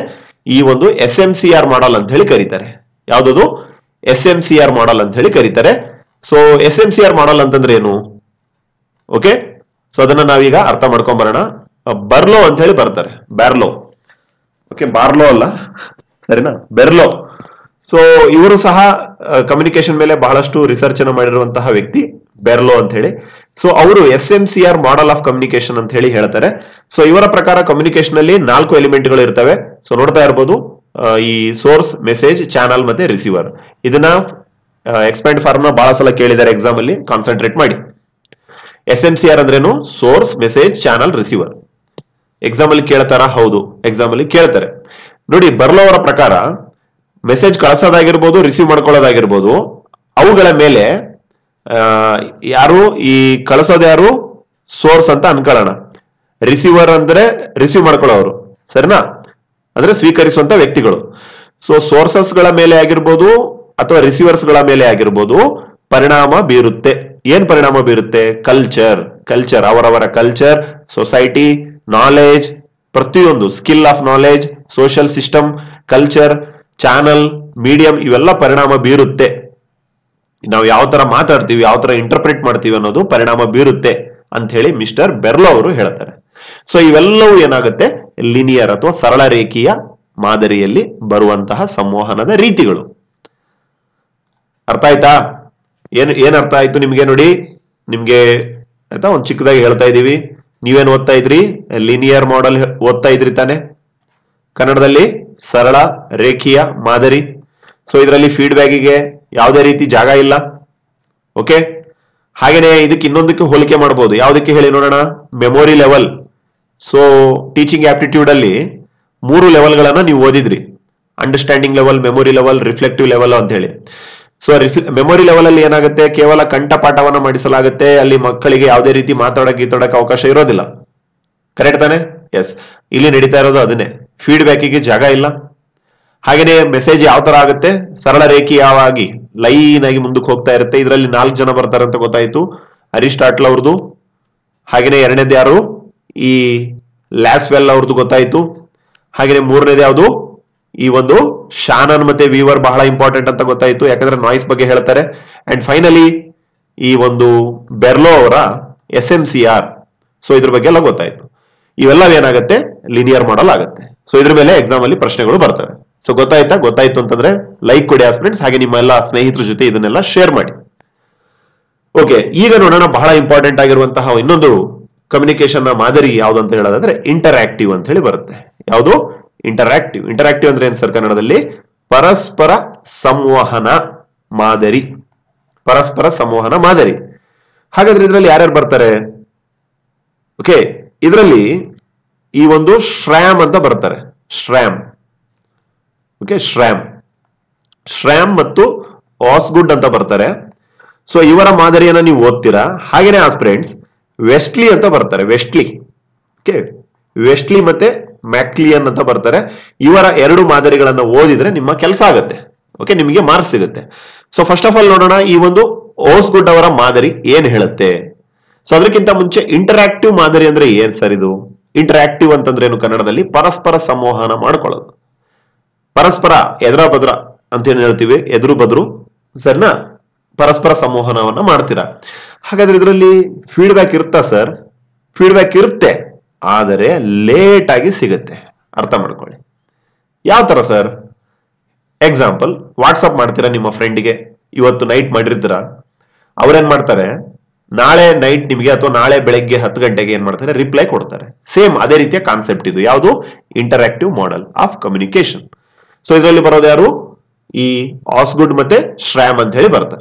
ಈ ಒಂದು S M C R model ಅಂತ ಹೇಳಿ ಕರೀತಾರೆ ಯಾವ್ದದು S M C R model ಅಂತ ಹೇಳಿ ಕರೀತಾರೆ so S M C R model ಅಂತಂದ್ರೆ ಏನು ಓಕೆ ಸೊ ಅದನ್ನ ನಾವೀಗ ಅರ್ಥ ಮಾಡ್ಕೊಂಡ್ ಬರೋಣ ಬರ್ಲೋ ಅಂತ ಹೇಳಿ ಬರ್ತಾರೆ ಬ್ಯಾರ್ಲೋ ಓಕೆ ಬಾರ್ಲೋ ಅಲ್ಲ ಸರಿನಾ ಬೆರ್ಲೋ ಸೊ ಇವರು ಸಹ ಕಮ್ಯುನಿಕೇಶನ್ ಮೇಲೆ ಬಹಳಷ್ಟು ರಿಸರ್ಚ್ ಅನ್ನು ಮಾಡಿರುವಂತಹ ವ್ಯಕ್ತಿ ಬೆರ್ಲೋ ಅಂತ ಹೇಳಿ ಸೊ ಅವರು S M C R model of communication ಅಂತ ಹೇಳಿ ಹೇಳ್ತಾರೆ ಸೊ ಇವರ ಪ್ರಕಾರ ಕಮ್ಯುನಿಕೇಶನ್ ಅಲ್ಲಿ ನಾಲ್ಕು ಎಲಿಮೆಂಟ್ ಗಳು ಇರ್ತವೆ ಸೊ ನೋಡ್ತಾ ಇರ್ಬೋದು ಆ, ಈ ಸೋರ್ಸ್ ಮೆಸೇಜ್ ಚಾನಲ್ ಮತ್ತೆ ರಿಸೀವರ್ ಇದನ್ನ ಎಕ್ಸ್ಪ್ಯಾಂಡ್ ಫಾರ್ಮ್ ನ ಬಹಳ ಸಲ ಕೇಳಿದ್ದಾರೆ ಎಕ್ಸಾಮ್ ಅಲ್ಲಿ ಕಾನ್ಸಂಟ್ರೇಟ್ ಮಾಡಿ ಎಸ್ ಎಂ ಸಿ ಆರ್ ಅಂದ್ರೇನು source message channel receiver exam ಅಲ್ಲಿ ಕೇಳ್ತಾರ ಹೌದು ಎಕ್ಸಾಮ್ ಅಲ್ಲಿ ಕೇಳ್ತಾರೆ ನೋಡಿ ಬರ್ಲೋ ಅವರ ಪ್ರಕಾರ ಮೆಸೇಜ್ ಕಳಿಸೋದಾಗಿರ್ಬೋದು ರಿಸೀವ್ ಮಾಡ್ಕೊಳ್ಳೋದಾಗಿರ್ಬೋದು ಅವುಗಳ ಮೇಲೆ ಆ, ಯಾರು ಈ ಕಳಿಸೋದು ಯಾರು ಸೋರ್ಸ್ ಅಂತ ಅನ್ಕೊಳ್ಳೋಣ ರಿಸೀವರ್ ಅಂದ್ರೆ ರಿಸೀವ್ ಮಾಡ್ಕೊಳ್ಳೋರು ಸರಿನಾ ಅಂದ್ರೆ ಸ್ವೀಕರಿಸುವಂತ ವ್ಯಕ್ತಿಗಳು ಸೊ ಸೋರ್ಸಸ್ ಗಳ ಮೇಲೆ ಆಗಿರ್ಬೋದು ಅಥವಾ ರಿಸೀವರ್ಸ್ ಗಳ ಮೇಲೆ ಆಗಿರ್ಬೋದು ಪರಿಣಾಮ ಬೀರುತ್ತೆ ಏನ್ ಪರಿಣಾಮ ಬೀರುತ್ತೆ ಕಲ್ಚರ್ ಕಲ್ಚರ್ ಅವರವರ ಕಲ್ಚರ್ ಸೊಸೈಟಿ ನಾಲೆಜ್ ಪ್ರತಿಯೊಂದು skill of knowledge social system culture channel medium ಇವೆಲ್ಲ ಪರಿಣಾಮ ಬೀರುತ್ತೆ ನಾವು ಯಾವ ತರ ಮಾತಾಡ್ತೀವಿ ಯಾವ ತರ ಇಂಟರ್ಪ್ರಿಟ್ ಮಾಡ್ತೀವಿ ಅನ್ನೋದು ಪರಿಣಾಮ ಬೀರುತ್ತೆ ಅಂತ ಹೇಳಿ ಮಿಸ್ಟರ್ ಬೆರ್ಲೋ ಅವರು ಹೇಳ್ತಾರೆ ಸೊ ಇವೆಲ್ಲವೂ ಏನಾಗುತ್ತೆ ಲಿನಿಯರ್ ಅಥವಾ ಸರಳ ರೇಖೀಯ ಮಾದರಿಯಲ್ಲಿ ಬರುವಂತಹ ಸಂವಹನದ ರೀತಿಗಳು ಅರ್ಥ ಆಯ್ತಾ ಏನ್ ಏನ್ ಅರ್ಥ ಆಯ್ತು ನಿಮ್ಗೆ ನೋಡಿ ನಿಮ್ಗೆ ಆಯ್ತಾ ಒಂದ್ ಚಿಕ್ಕದಾಗಿ ಹೇಳ್ತಾ ಇದೀವಿ ನೀವೇನ್ ಓದ್ತಾ ಇದ್ರಿ ಲಿನಿಯರ್ ಮಾಡೆಲ್ ಓದ್ತಾ ಇದ್ರಿ ತಾನೆ ಕನ್ನಡದಲ್ಲಿ ಸರಳ ರೇಖೀಯ ಮಾದರಿ ಸೊ ಇದರಲ್ಲಿ ಫೀಡ್ಬ್ಯಾಕಿಗೆ ಯಾವುದೇ ರೀತಿ ಜಾಗ ಇಲ್ಲ ಓಕೆ ಹಾಗೇನೆ ಇದಕ್ಕೆ ಇನ್ನೊಂದಕ್ಕೆ ಹೋಲಿಕೆ ಮಾಡಬಹುದು ಯಾವುದಕ್ಕೆ ಹೇಳಿ ನೋಡೋಣ memory level so teaching aptitude ಅಲ್ಲಿ ಮೂರು ಲೆವೆಲ್ಗಳನ್ನ ನೀವು ಓದಿದ್ರಿ understanding level memory level reflective level ಅಂತ ಹೇಳಿ ಸೊ ಮೆಮೊರಿ ಲೆವೆಲ್ ಅಲ್ಲಿ ಏನಾಗುತ್ತೆ ಕೇವಲ ಕಂಠಪಾಠವನ್ನ ಮಾಡಿಸಲಾಗುತ್ತೆ ಅಲ್ಲಿ ಮಕ್ಕಳಿಗೆ ಯಾವುದೇ ರೀತಿ ಮಾತಾಡಕ್ಕೆ ಗೀತಾಡಕ್ಕೆ ಅವಕಾಶ ಇರೋದಿಲ್ಲ ಕರೆಕ್ಟ್ ತಾನೆ ಎಸ್ ಇಲ್ಲಿ ನಡೀತಾ ಇರೋದು ಅದನ್ನೇ ಫೀಡ್ಬ್ಯಾಕಿಗೆ ಜಾಗ ಇಲ್ಲ ಹಾಗೇನೆ ಮೆಸೇಜ್ ಯಾವ ತರ ಆಗುತ್ತೆ ಸರಳ ರೇಖೀಯವಾಗಿ ಲೈನ್ ಆಗಿ ಮುಂದಕ್ಕೆ ಹೋಗ್ತಾ ಇರುತ್ತೆ ಇದರಲ್ಲಿ ನಾಲ್ಕು ಜನ ಬರ್ತಾರೆ ಅಂತ ಗೊತ್ತಾಯ್ತು ಅರಿಸ್ಟಾಟ್ಲ್ ಅವ್ರದ್ದು ಹಾಗೇನೆ ಎರಡನೇದು ಯಾರು ಈ ಲ್ಯಾಸ್ವೆಲ್ ಅವ್ರದ್ದು ಗೊತ್ತಾಯ್ತು ಹಾಗೇನೆ ಮೂರನೇದು ಯಾವುದು ಈ ಒಂದು ಶಾನನ್ ಮತ್ತೆ ವೀವರ್ ಬಹಳ ಇಂಪಾರ್ಟೆಂಟ್ ಅಂತ ಗೊತ್ತಾಯ್ತು ಯಾಕಂದ್ರೆ ನಾಯ್ಸ್ ಬಗ್ಗೆ ಹೇಳ್ತಾರೆ ಅಂಡ್ ಫೈನಲಿ ಈ ಒಂದು ಬೆರ್ಲೋ ಅವರ S M C R so ಇದ್ರ ಬಗ್ಗೆ ಎಲ್ಲ ಗೊತ್ತಾಯ್ತು ಇವೆಲ್ಲ ಏನಾಗುತ್ತೆ ಲಿನಿಯರ್ ಮಾಡಲ್ ಆಗುತ್ತೆ ಸೊ ಇದ್ರ ಮೇಲೆ ಎಕ್ಸಾಮ್ ಅಲ್ಲಿ ಪ್ರಶ್ನೆಗಳು ಬರ್ತವೆ ಸೊ ಗೊತ್ತಾಯ್ತಾ ಗೊತ್ತಾಯ್ತು ಅಂತಂದ್ರೆ ಲೈಕ್ ಕೊಡಿ ಆಸ್ಪಿರೆಂಟ್ಸ್ ಹಾಗೆ ನಿಮ್ಮ ಎಲ್ಲ ಸ್ನೇಹಿತರ ಜೊತೆ ಇದನ್ನೆಲ್ಲ ಶೇರ್ ಮಾಡಿ ಓಕೆ ಈಗ ನೋಡೋಣ ಬಹಳ ಇಂಪಾರ್ಟೆಂಟ್ ಆಗಿರುವಂತಹ ಇನ್ನೊಂದು ಕಮ್ಯುನಿಕೇಶನ್ ನ ಮಾದರಿ ಯಾವ್ದು ಅಂತ ಹೇಳೋದಾದ್ರೆ ಇಂಟರಾಕ್ಟಿವ್ ಅಂತ ಹೇಳಿ ಬರುತ್ತೆ ಯಾವುದು ಇಂಟರಾಕ್ಟಿವ್ ಇಂಟರಾಕ್ಟಿವ್ ಅಂದ್ರೆ ಏನ್ ಸರ್ ಕನ್ನಡದಲ್ಲಿ ಪರಸ್ಪರ ಸಂವಹನ ಮಾದರಿ ಪರಸ್ಪರ ಸಂವಹನ ಮಾದರಿ ಹಾಗಾದ್ರೆ ಇದರಲ್ಲಿ ಯಾರ್ಯಾರು ಬರ್ತಾರೆ ಓಕೆ ಇದರಲ್ಲಿ ಈ ಒಂದು ಶ್ರ್ಯಾಮ್ ಅಂತ ಬರ್ತಾರೆ ಶ್ರ್ಯಾಮ್ ಓಕೆ ಶ್ರ್ಯಾಮ್ ಶ್ರ್ಯಾಮ್ ಮತ್ತು ಆಸ್ಗುಡ್ ಅಂತ ಬರ್ತಾರೆ ಸೊ ಇವರ ಮಾದರಿಯನ್ನ ನೀವು ಓದ್ತೀರಾ ಹಾಗೇನೆ ಆಸ್ಪಿರೆಂಟ್ಸ್ ವೆಸ್ಟ್ಲಿ ಅಂತ ಬರ್ತಾರೆ ವೆಸ್ಟ್ಲಿ ಓಕೆ ವೆಸ್ಟ್ಲಿ ಮತ್ತೆ ಮ್ಯಾಕ್ಲಿಯನ್ ಅಂತ ಬರ್ತಾರೆ ಇವರ ಎರಡು ಮಾದರಿಗಳನ್ನ ಓದಿದ್ರೆ ನಿಮ್ಮ ಕೆಲಸ ಆಗುತ್ತೆ ಓಕೆ ನಿಮಗೆ ಮಾರ್ಕ್ಸ್ ಸಿಗುತ್ತೆ ಸೊ ಫಸ್ಟ್ ಆಫ್ ಆಲ್ ನೋಡೋಣ ಈ ಒಂದು ಓಸ್ಗುಡ್ ಅವರ ಮಾದರಿ ಏನ್ ಹೇಳುತ್ತೆ ಸೊ ಅದಕ್ಕಿಂತ ಮುಂಚೆ ಇಂಟರಾಕ್ಟಿವ್ ಮಾದರಿ ಅಂದ್ರೆ ಏನ್ ಸರ್ ಇದು ಇಂಟರಾಕ್ಟಿವ್ ಅಂತಂದ್ರೆ ಏನು ಕನ್ನಡದಲ್ಲಿ ಪರಸ್ಪರ ಸಂವಹನ ಮಾಡ್ಕೊಳ್ಳೋದು ಪರಸ್ಪರ ಎದುರ ಬದ್ರ ಅಂತ ಏನ್ ಹೇಳ್ತೀವಿ ಎದುರು ಬದ್ರು ಸರ್ನಾ ಪರಸ್ಪರ ಸಂವಹನವನ್ನ ಮಾಡ್ತೀರಾ ಹಾಗಾದ್ರೆ ಇದರಲ್ಲಿ ಫೀಡ್ಬ್ಯಾಕ್ ಇರುತ್ತಾ ಸರ್ ಫೀಡ್ಬ್ಯಾಕ್ ಇರುತ್ತೆ ಆದರೆ ಲೇಟ್ ಆಗಿ ಸಿಗುತ್ತೆ ಅರ್ಥ ಮಾಡ್ಕೊಳ್ಳಿ ಯಾವ ತರ ಸರ್ ಎಕ್ಸಾಂಪಲ್ ವಾಟ್ಸಪ್ ಮಾಡ್ತೀರಾ ನಿಮ್ಮ ಫ್ರೆಂಡ್ಗೆ ಇವತ್ತು ನೈಟ್ ಮಾಡಿರ್ತೀರಾ ಅವ್ರೇನ್ ಮಾಡ್ತಾರೆ ನಾಳೆ ನೈಟ್ ನಿಮಗೆ ಅಥವಾ ನಾಳೆ ಬೆಳಗ್ಗೆ ಹತ್ತು ಗಂಟೆಗೆ ಏನ್ ಮಾಡ್ತಾರೆ ರಿಪ್ಲೈ ಕೊಡ್ತಾರೆ ಸೇಮ್ ಅದೇ ರೀತಿಯ ಕಾನ್ಸೆಪ್ಟ್ ಇದು ಯಾವುದು interactive model of communication so ಇದರಲ್ಲಿ ಬರೋದು ಯಾರು ಈ ಆಸ್ಗುಡ್ ಮತ್ತೆ ಶ್ರ್ಯಾಮ್ ಅಂತ ಹೇಳಿ ಬರ್ತಾರೆ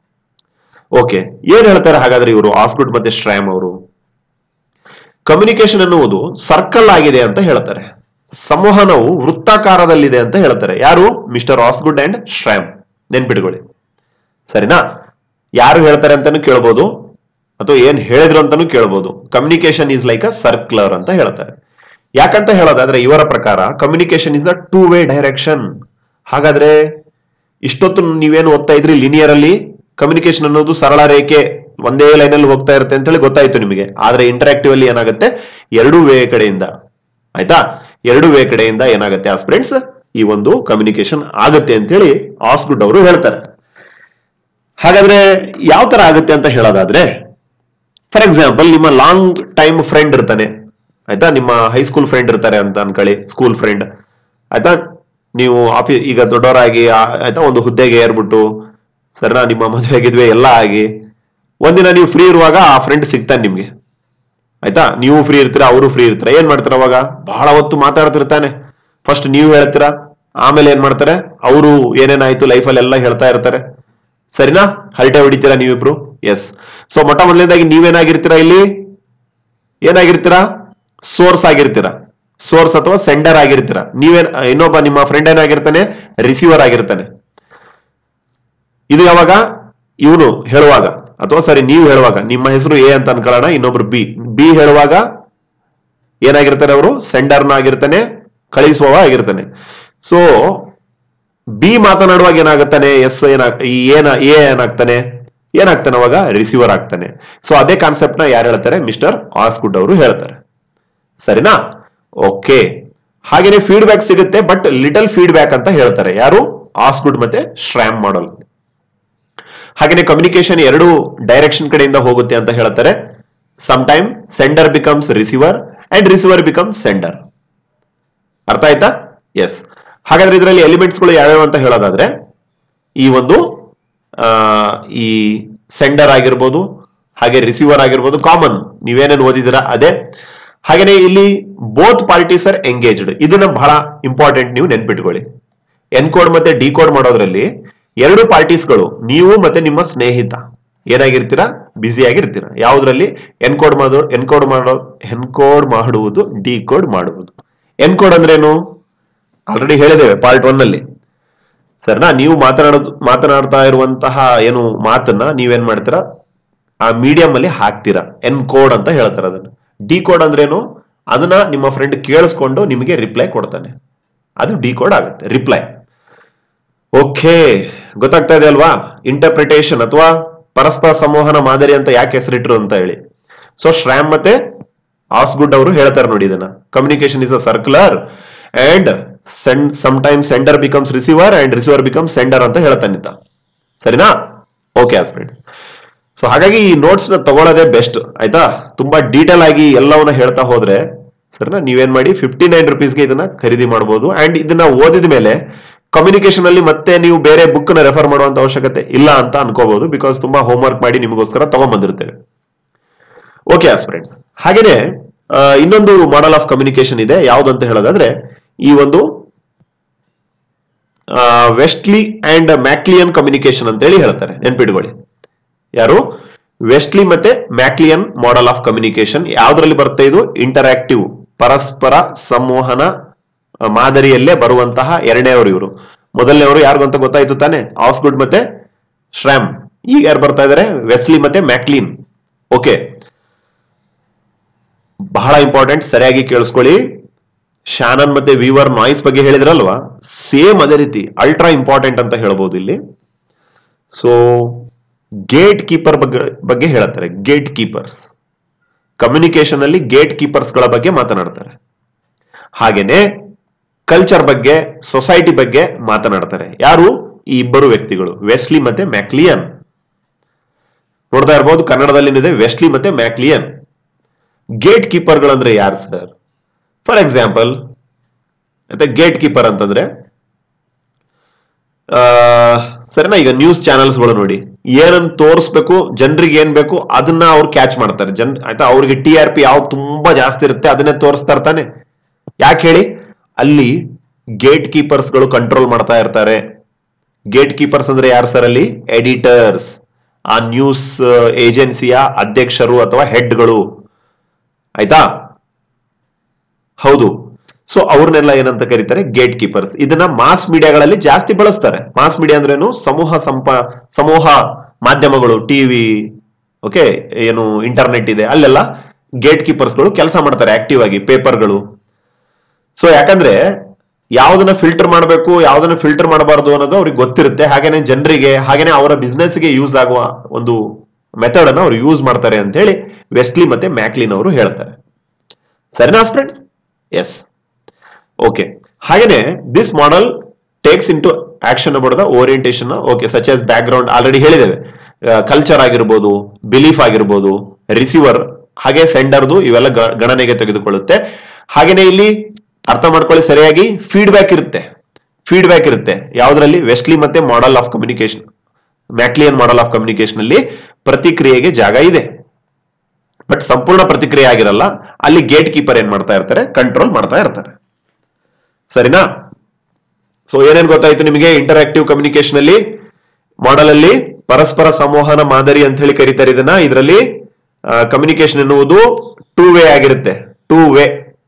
ಓಕೆ ಏನ್ ಹೇಳ್ತಾರೆ ಹಾಗಾದ್ರೆ ಇವರು ಆಸ್ಗುಡ್ ಮತ್ತೆ ಶ್ರ್ಯಾಮ್ ಅವರು ಕಮ್ಯುನಿಕೇಶನ್ ಅನ್ನುವುದು ಸರ್ಕಲ್ ಆಗಿದೆ ಅಂತ ಹೇಳ್ತಾರೆ ಸಂವಹನವು ವೃತ್ತಾಕಾರದಲ್ಲಿದೆ ಅಂತ ಹೇಳ್ತಾರೆ ಯಾರು ಮಿಸ್ಟರ್ ಆಸ್ಗುಡ್ ಅಂಡ್ ಶ್ರ್ಯಾಮ್ ನೆನ್ಪಿಟ್ಕೊಳ್ಳಿ ಸರಿನಾ ಯಾರು ಹೇಳ್ತಾರೆ ಅಂತಾನು ಕೇಳ್ಬೋದು ಅಥವಾ ಏನ್ ಹೇಳಿದ್ರು ಅಂತಾನು ಕೇಳ್ಬೋದು communication is like a circular ಅಂತ ಹೇಳ್ತಾರೆ ಯಾಕಂತ ಹೇಳೋದಾದ್ರೆ ಇವರ ಪ್ರಕಾರ communication is a two way direction ಹಾಗಾದ್ರೆ ಇಷ್ಟೊತ್ತು ನೀವೇನು ಓದ್ತಾ ಇದ್ರಿ ಲಿನಿಯರ್ ಅಲ್ಲಿ ಕಮ್ಯುನಿಕೇಶನ್ ಅನ್ನೋದು ಸರಳ ರೇಖೆ ಒಂದೇ ಲೈನ್ ಅಲ್ಲಿ ಹೋಗ್ತಾ ಇರುತ್ತೆ ಅಂತ ಹೇಳಿ ಗೊತ್ತಾಯ್ತು ನಿಮಗೆ ಆದ್ರೆ ಇಂಟರಾಕ್ಟಿವ್ ಅಲ್ಲಿ ಏನಾಗುತ್ತೆ ಎರಡೂ ವೇ ಕಡೆಯಿಂದ ಆಯ್ತಾ ಎರಡು ವೇ ಕಡೆಯಿಂದ ಏನಾಗುತ್ತೆ ಆಸ್ಪಿರೆಂಟ್ಸ್ ಈ ಒಂದು ಕಮ್ಯುನಿಕೇಶನ್ ಆಗುತ್ತೆ ಅಂತೇಳಿ ಆಸ್ಗುಡ್ ಅವರು ಹೇಳ್ತಾರೆ ಹಾಗಾದ್ರೆ ಯಾವ ತರ ಆಗುತ್ತೆ ಅಂತ ಹೇಳೋದಾದ್ರೆ ಫಾರ್ ಎಕ್ಸಾಂಪಲ್ ನಿಮ್ಮ ಲಾಂಗ್ ಟೈಮ್ ಫ್ರೆಂಡ್ ಇರ್ತಾನೆ ಆಯ್ತಾ ನಿಮ್ಮ ಹೈಸ್ಕೂಲ್ ಫ್ರೆಂಡ್ ಇರ್ತಾರೆ ಅಂತ ಅನ್ಕೊಳ್ಳಿ ಸ್ಕೂಲ್ ಫ್ರೆಂಡ್ ಆಯ್ತಾ ನೀವು ಆಫೀ ಈಗ ದೊಡ್ಡವರಾಗಿ ಆ- ಆಯ್ತಾ ಒಂದು ಹುದ್ದೆಗೆ ಏರ್ಬಿಟ್ಟು ಸರಿನಾ ನಿಮ್ಮ ಮದುವೆ ಗಿದ್ವೆ ಎಲ್ಲ ಆಗಿ ಒಂದಿನ ನೀವು ಫ್ರೀ ಇರುವಾಗ ಆ ಫ್ರೆಂಡ್ ಸಿಗ್ತಾನೆ ನಿಮ್ಗೆ ಆಯ್ತಾ ನೀವು ಫ್ರೀ ಇರ್ತೀರಾ ಅವರು ಫ್ರೀ ಇರ್ತೀರಾ ಏನ್ ಮಾಡ್ತಾರ ಅವಾಗ ಬಹಳ ಹೊತ್ತು ಮಾತಾಡ್ತಿರ್ತಾನೆ ಫಸ್ಟ್ ನೀವು ಹೇಳ್ತೀರಾ ಆಮೇಲೆ ಏನ್ ಮಾಡ್ತಾರೆ ಅವರು ಏನೇನಾಯ್ತು ಲೈಫಲ್ಲಿ ಎಲ್ಲ ಹೇಳ್ತಾ ಇರ್ತಾರೆ ಸರಿನಾ ಹರಟೆ ಹೊಡಿತೀರಾ ನೀವಿಬ್ರು ಎಸ್ ಸೊ ಮೊಟ್ಟ ಮೊದಲನೇದಾಗಿ ನೀವೇನಾಗಿರ್ತೀರಾ ಇಲ್ಲಿ ಏನಾಗಿರ್ತೀರಾ ಸೋರ್ಸ್ ಆಗಿರ್ತೀರಾ ಸೋರ್ಸ್ ಅಥವಾ ಸೆಂಡರ್ ಆಗಿರ್ತೀರಾ ನೀವೇನ್ ಇನ್ನೊಬ್ಬ ನಿಮ್ಮ ಫ್ರೆಂಡ್ ಏನಾಗಿರ್ತಾನೆ ರಿಸೀವರ್ ಆಗಿರ್ತಾನೆ ಇದು ಯಾವಾಗ ಇವನು ಹೇಳುವಾಗ ಅಥವಾ ಸರಿ ನೀವು ಹೇಳುವಾಗ ನಿಮ್ಮ ಹೆಸರು ಎ ಅಂತ ಅನ್ಕೊಳ್ಳೋಣ ಇನ್ನೊಬ್ರು ಬಿ ಬಿ ಹೇಳುವಾಗ ಏನಾಗಿರ್ತಾರೆ ಅವರು ಸೆಂಡರ್ನ ಆಗಿರ್ತಾನೆ ಕಳಿಸುವವ ಆಗಿರ್ತಾನೆ ಸೊ ಬಿ ಮಾತನಾಡುವಾಗ ಏನಾಗುತ್ತಾನೆ ಎಸ್ ಏನ ಈ ಏನ ಎ ಏನಾಗ್ತಾನೆ ಏನಾಗ್ತಾನೆ ಅವಾಗ ರಿಸೀವರ್ ಆಗ್ತಾನೆ ಸೊ ಅದೇ ಕಾನ್ಸೆಪ್ಟ್ ನ ಯಾರು ಹೇಳ್ತಾರೆ ಮಿಸ್ಟರ್ ಆಸ್ಗುಡ್ ಅವರು ಹೇಳ್ತಾರೆ ಸರಿನಾ ಓಕೆ ಹಾಗೇನೆ ಫೀಡ್ಬ್ಯಾಕ್ ಸಿಗುತ್ತೆ ಬಟ್ ಲಿಟಲ್ ಫೀಡ್ಬ್ಯಾಕ್ ಅಂತ ಹೇಳ್ತಾರೆ ಯಾರು ಆಸ್ಗುಡ್ ಮತ್ತೆ ಶ್ರ್ಯಾಮ್ ಮಾಡಲ್ ಹಾಗೇನೆ ಕಮ್ಯುನಿಕೇಶನ್ ಎರಡು ಡೈರೆಕ್ಷನ್ ಕಡೆಯಿಂದ ಹೋಗುತ್ತೆ ಅಂತ ಹೇಳ್ತಾರೆ some time sender becomes receiver and receiver becomes sender ಅರ್ಥ ಆಯ್ತಾ ಎಸ್ ಹಾಗಾದ್ರೆ ಇದರಲ್ಲಿ ಎಲಿಮೆಂಟ್ಸ್ಗಳು ಯಾವ್ಯಾವ ಅಂತ ಹೇಳೋದಾದ್ರೆ ಈ ಒಂದು ಆ, ಈ ಸೆಂಡರ್ ಆಗಿರ್ಬೋದು ಹಾಗೆ ರಿಸೀವರ್ ಆಗಿರ್ಬೋದು ಕಾಮನ್ ನೀವೇನೇನು ಓದಿದಿರಾ ಅದೇ ಹಾಗೇನೆ ಇಲ್ಲಿ ಬೋತ್ ಪಾರ್ಟೀಸ್ ಆರ್ ಎಂಗೇಜ್ಡ್ ಇದನ್ನ ಬಹಳ ಇಂಪಾರ್ಟೆಂಟ್ ನೀವು ನೆನ್ಪಿಟ್ಕೊಳ್ಳಿ ಎನ್ಕೋಡ್ ಮತ್ತೆ ಡಿಕೋಡ್ ಮಾಡೋದ್ರಲ್ಲಿ ಎರಡು ಪಾರ್ಟೀಸ್ಗಳು ನೀವು ಮತ್ತೆ ನಿಮ್ಮ ಸ್ನೇಹಿತ ಏನಾಗಿರ್ತೀರಾ ಬ್ಯುಸಿ ಆಗಿರ್ತೀರಾ ಯಾವುದ್ರಲ್ಲಿ ಎನ್ಕೋಡ್ ಮಾಡೋ ಎನ್ಕೋಡ್ ಮಾಡೋ ಎನ್ಕೋಡ್ ಮಾಡುವುದು ಡಿಕೋಡ್ ಮಾಡುವುದು ಎನ್ಕೋಡ್ ಅಂದ್ರೇನು ಆಲ್ರೆಡಿ ಹೇಳಿದ್ದೇವೆ ಪಾರ್ಟ್ ಒನ್ ಅಲ್ಲಿ ಸರ್ನಾ ನೀವು ಮಾತನಾಡೋದು ಮಾತನಾಡ್ತಾ ಇರುವಂತಹ ಏನು ಮಾತನ್ನ ನೀವೇನ್ ಮಾಡ್ತೀರಾ ಆ ಮೀಡಿಯಂ ಅಲ್ಲಿ ಹಾಕ್ತೀರಾ ಎನ್ ಕೋಡ್ ಅಂತ ಹೇಳ್ತಾರೆ ಅದನ್ನ ಡಿ ಕೋಡ್ ಅಂದ್ರೇನು ಅದನ್ನ ನಿಮ್ಮ ಫ್ರೆಂಡ್ ಕೇಳಿಸ್ಕೊಂಡು ನಿಮಗೆ ರಿಪ್ಲೈ ಕೊಡ್ತಾನೆ ಅದು ಡಿ ಕೋಡ್ ಆಗುತ್ತೆ ರಿಪ್ಲೈ ಓಕೆ ಗೊತ್ತಾಗ್ತಾ ಇದೆ ಅಲ್ವಾ ಇಂಟರ್ಪ್ರಿಟೇಷನ್ ಅಥವಾ ಪರಸ್ಪರ ಸಂವಹನ ಮಾದರಿ ಅಂತ ಯಾಕೆ ಹೆಸರಿಟ್ರು ಅಂತ ಹೇಳಿ ಸೊ ಶ್ರ್ಯಾಮ್ ಮತ್ತೆ ಆಸ್ಗುಡ್ ಅವರು ಹೇಳ್ತಾರೆ ನೋಡಿ ಇದನ್ನ communication is a circular and send some time sender becomes receiver and receiver becomes sender ಅಂತ ಹೇಳ್ತಾನಿದ್ದ ಸರಿನಾ ಓಕೆ ಹಸ್ಬೆಂಡ್ ಸೊ ಹಾಗಾಗಿ ಈ ನೋಟ್ಸ್ ನ ತಗೊಳ್ಳೋದೇ ಬೆಸ್ಟ್ ಆಯ್ತಾ ತುಂಬಾ ಡೀಟೇಲ್ ಆಗಿ ಎಲ್ಲವನ್ನ ಹೇಳ್ತಾ ಹೋದ್ರೆ ಸರಿನಾ ನೀವೇನ್ ಮಾಡಿ ಫಿಫ್ಟಿ ನೈನ್ ರುಪೀಸ್ಗೆ ಇದನ್ನ ಖರೀದಿ ಮಾಡಬಹುದು ಅಂಡ್ ಇದನ್ನ ಓದಿದ ಮೇಲೆ ಕಮ್ಯುನಿಕೇಶನ್ ಅಲ್ಲಿ ಮತ್ತೆ ನೀವು ಬೇರೆ ಬುಕ್ ನ ರೆಫರ್ ಮಾಡುವಂತ ಅವಶ್ಯಕತೆ ಇಲ್ಲ ಅಂತ ಅನ್ಕೋಬಹುದು ಬಿಕಾಸ್ ತುಂಬಾ ಹೋಮ್ ವರ್ಕ್ ಮಾಡಿ ನಿಮಗೋಸ್ಕರ ತಗೊಂಡ್ಬಂದಿರ್ತೇವೆ ಓಕೆ ಫ್ರೆಂಡ್ಸ್ ಹಾಗೇನೆ ಆ, ಇನ್ನೊಂದು ಮಾಡೆಲ್ ಆಫ್ ಕಮ್ಯುನಿಕೇಶನ್ ಇದೆ ಯಾವ್ದು ಅಂತ ಹೇಳೋದಾದ್ರೆ ಈ ಒಂದು ವೆಸ್ಟ್ಲಿ ಅಂಡ್ ಮ್ಯಾಕ್ಲಿಯನ್ ಕಮ್ಯುನಿಕೇಶನ್ ಅಂತ ಹೇಳಿ ಹೇಳ್ತಾರೆ ನೆನ್ಪಿಟ್ಕೊಳ್ಳಿ ಯಾರು ವೆಸ್ಟ್ಲಿ ಮತ್ತೆ ಮ್ಯಾಕ್ಲಿಯನ್ ಮಾಡೆಲ್ ಆಫ್ ಕಮ್ಯುನಿಕೇಶನ್ ಯಾವ್ದ್ರಲ್ಲಿ ಬರುತ್ತೆ ಇದು ಇಂಟರಾಕ್ಟಿವ್ ಪರಸ್ಪರ ಸಂವಹನ ಆ, ಮಾದರಿಯಲ್ಲೇ ಬರುವಂತಹ ಎರಡನೇವರು ಇವರು ಮೊದಲನೇವರು ಯಾರಿಗಂತ ಗೊತ್ತಾಯ್ತು ತಾನೆ ಆಸ್ಗುಡ್ ಮತ್ತೆ ಶ್ರ್ಯಾಮ್ ಈಗ ಯಾರು ಬರ್ತಾ ಇದಾರೆ ವೆಸ್ಲಿ ಮತ್ತೆ ಮ್ಯಾಕ್ಲಿನ್ ಓಕೆ ಬಹಳ ಇಂಪಾರ್ಟೆಂಟ್ ಸರಿಯಾಗಿ ಕೇಳಿಸ್ಕೊಳ್ಳಿ ಶಾನನ್ ಮತ್ತೆ ವಿವರ್ ನಾಯ್ಸ್ ಬಗ್ಗೆ ಹೇಳಿದ್ರಲ್ವಾ ಸೇಮ್ ಅದೇ ರೀತಿ ಅಲ್ಟ್ರಾ ಇಂಪಾರ್ಟೆಂಟ್ ಅಂತ ಹೇಳ್ಬೋದು ಇಲ್ಲಿ ಸೊ ಗೇಟ್ ಕೀಪರ್ ಬಗ್ಗೆ ಬಗ್ಗೆ ಹೇಳ್ತಾರೆ ಗೇಟ್ ಕೀಪರ್ಸ್ ಕಮ್ಯುನಿಕೇಶನ್ ಅಲ್ಲಿ ಗೇಟ್ ಕೀಪರ್ಸ್ ಗಳ ಬಗ್ಗೆ ಮಾತನಾಡ್ತಾರೆ ಹಾಗೇನೆ ಕಲ್ಚರ್ ಬಗ್ಗೆ ಸೊಸೈಟಿ ಬಗ್ಗೆ ಮಾತನಾಡ್ತಾರೆ ಯಾರು ಈ ಇಬ್ಬರು ವ್ಯಕ್ತಿಗಳು ವೆಸ್ಲಿ ಮತ್ತೆ ಮ್ಯಾಕ್ಲಿಯನ್ ನೋಡ್ತಾ ಇರ್ಬೋದು ಕನ್ನಡದಲ್ಲಿ ಇದೆ ವೆಸ್ಲಿ ಮತ್ತೆ ಮ್ಯಾಕ್ಲಿಯನ್ ಗೇಟ್ ಕೀಪರ್ಗಳಂದ್ರೆ ಯಾರು ಸರ್ ಫಾರ್ ಎಕ್ಸಾಂಪಲ್ ಮತ್ತೆ ಗೇಟ್ ಕೀಪರ್ ಅಂತಂದ್ರೆ ಆ, ಸರಿನಾ ಈಗ ನ್ಯೂಸ್ ಚಾನೆಲ್ಸ್ಗಳು ನೋಡಿ ಏನನ್ನ ತೋರಿಸ್ಬೇಕು ಜನರಿಗೆ ಏನ್ ಬೇಕು ಅದನ್ನ ಅವ್ರು ಕ್ಯಾಚ್ ಮಾಡ್ತಾರೆ ಜನ್ ಆಯ್ತಾ ಅವ್ರಿಗೆ ಟಿ ಆರ್ ಪಿ ಯಾವ್ದು ತುಂಬಾ ಜಾಸ್ತಿ ಇರುತ್ತೆ ಅದನ್ನೇ ತೋರಿಸ್ತಾ ಇರ್ತಾನೆ ಯಾಕೆ ಹೇಳಿ ಅಲ್ಲಿ ಗೇಟ್ ಕೀಪರ್ಸ್ ಗಳು ಕಂಟ್ರೋಲ್ ಮಾಡ್ತಾ ಇರ್ತಾರೆ ಗೇಟ್ ಕೀಪರ್ಸ್ ಅಂದ್ರೆ ಯಾರು ಸರ್ ಅಲ್ಲಿ ಎಡಿಟರ್ಸ್ ಆ ನ್ಯೂಸ್ ಏಜೆನ್ಸಿಯ ಅಧ್ಯಕ್ಷರು ಅಥವಾ ಹೆಡ್ಗಳು ಆಯ್ತಾ ಹೌದು ಸೊ ಅವ್ರನ್ನೆಲ್ಲ ಏನಂತ ಕರೀತಾರೆ ಗೇಟ್ ಕೀಪರ್ಸ್ ಇದನ್ನ ಮಾಸ್ ಮೀಡಿಯಾಗಳಲ್ಲಿ ಜಾಸ್ತಿ ಬಳಸ್ತಾರೆ ಮಾಸ್ ಮೀಡಿಯಾ ಅಂದ್ರೇನು ಸಮೂಹ ಸಂಪ ಸಮೂಹ ಮಾಧ್ಯಮಗಳು ಟಿವಿ ಓಕೆ ಏನು ಇಂಟರ್ನೆಟ್ ಇದೆ ಅಲ್ಲೆಲ್ಲ ಗೇಟ್ ಕೀಪರ್ಸ್ಗಳು ಕೆಲಸ ಮಾಡ್ತಾರೆ ಆಕ್ಟಿವ್ ಆಗಿ ಪೇಪರ್ಗಳು ಸೊ ಯಾಕಂದ್ರೆ ಯಾವ್ದನ್ನ ಫಿಲ್ಟರ್ ಮಾಡಬೇಕು ಯಾವ್ದನ್ನ ಫಿಲ್ಟರ್ ಮಾಡಬಾರ್ದು ಅನ್ನೋದು ಅವ್ರಿಗೆ ಗೊತ್ತಿರುತ್ತೆ ಹಾಗೇನೆ ಜನರಿಗೆ ಹಾಗೇನೆ ಅವರ ಬಿಸ್ನೆಸ್ಗೆ ಯೂಸ್ ಆಗುವ ಒಂದು ಮೆಥಡ್ ಅನ್ನ ಅವ್ರು ಯೂಸ್ ಮಾಡ್ತಾರೆ ಅಂತ ಹೇಳಿ ವೆಸ್ಟ್ಲಿ ಮತ್ತೆ ಮ್ಯಾಕ್ಲಿನ್ ಅವರು ಹೇಳ್ತಾರೆ ಸರಿನಾ ಫ್ರೆಂಡ್ಸ್ ಎಸ್ ಓಕೆ ಹಾಗೇನೆ this model takes into action about the orientation okay such as background already ಹೇಳಿದ್ದೇವೆ ಕಲ್ಚರ್ ಆಗಿರ್ಬೋದು ಬಿಲೀಫ್ ಆಗಿರ್ಬೋದು ರಿಸೀವರ್ ಹಾಗೆ ಸೆಂಡರ್ದು ಇವೆಲ್ಲ ಗ- ಗಣನೆಗೆ ತೆಗೆದುಕೊಳ್ಳುತ್ತೆ ಹಾಗೇನೆ ಇಲ್ಲಿ ಅರ್ಥ ಮಾಡ್ಕೊಳ್ಳಿ ಸರಿಯಾಗಿ ಫೀಡ್ಬ್ಯಾಕ್ ಇರುತ್ತೆ ಫೀಡ್ಬ್ಯಾಕ್ ಇರುತ್ತೆ ಯಾವ್ದ್ರಲ್ಲಿ ವೆಸ್ಟ್ಲಿ ಮತ್ತೆ model of communication MacLean model of communication ಅಲ್ಲಿ ಪ್ರತಿಕ್ರಿಯೆಗೆ ಜಾಗ ಇದೆ ಬಟ್ ಸಂಪೂರ್ಣ ಪ್ರತಿಕ್ರಿಯೆ ಆಗಿರಲ್ಲ ಅಲ್ಲಿ ಗೇಟ್ ಕೀಪರ್ ಏನ್ ಮಾಡ್ತಾ ಇರ್ತಾರೆ ಕಂಟ್ರೋಲ್ ಮಾಡ್ತಾ ಇರ್ತಾರೆ ಸರಿನಾ ಸೊ ಏನೇನ್ ಗೊತ್ತಾಯ್ತು ನಿಮಗೆ ಇಂಟರಾಕ್ಟಿವ್ ಕಮ್ಯುನಿಕೇಶನ್ ಅಲ್ಲಿ ಮಾಡೆಲ್ ಅಲ್ಲಿ ಪರಸ್ಪರ ಸಂವಹನ ಮಾದರಿ ಅಂತ ಹೇಳಿ ಕರೀತಾರೆ ಇದನ್ನ ಇದರಲ್ಲಿ ಕಮ್ಯುನಿಕೇಶನ್ ಎನ್ನುವುದು ಟೂ ವೇ ಆಗಿರುತ್ತೆ ಟೂ ವೇ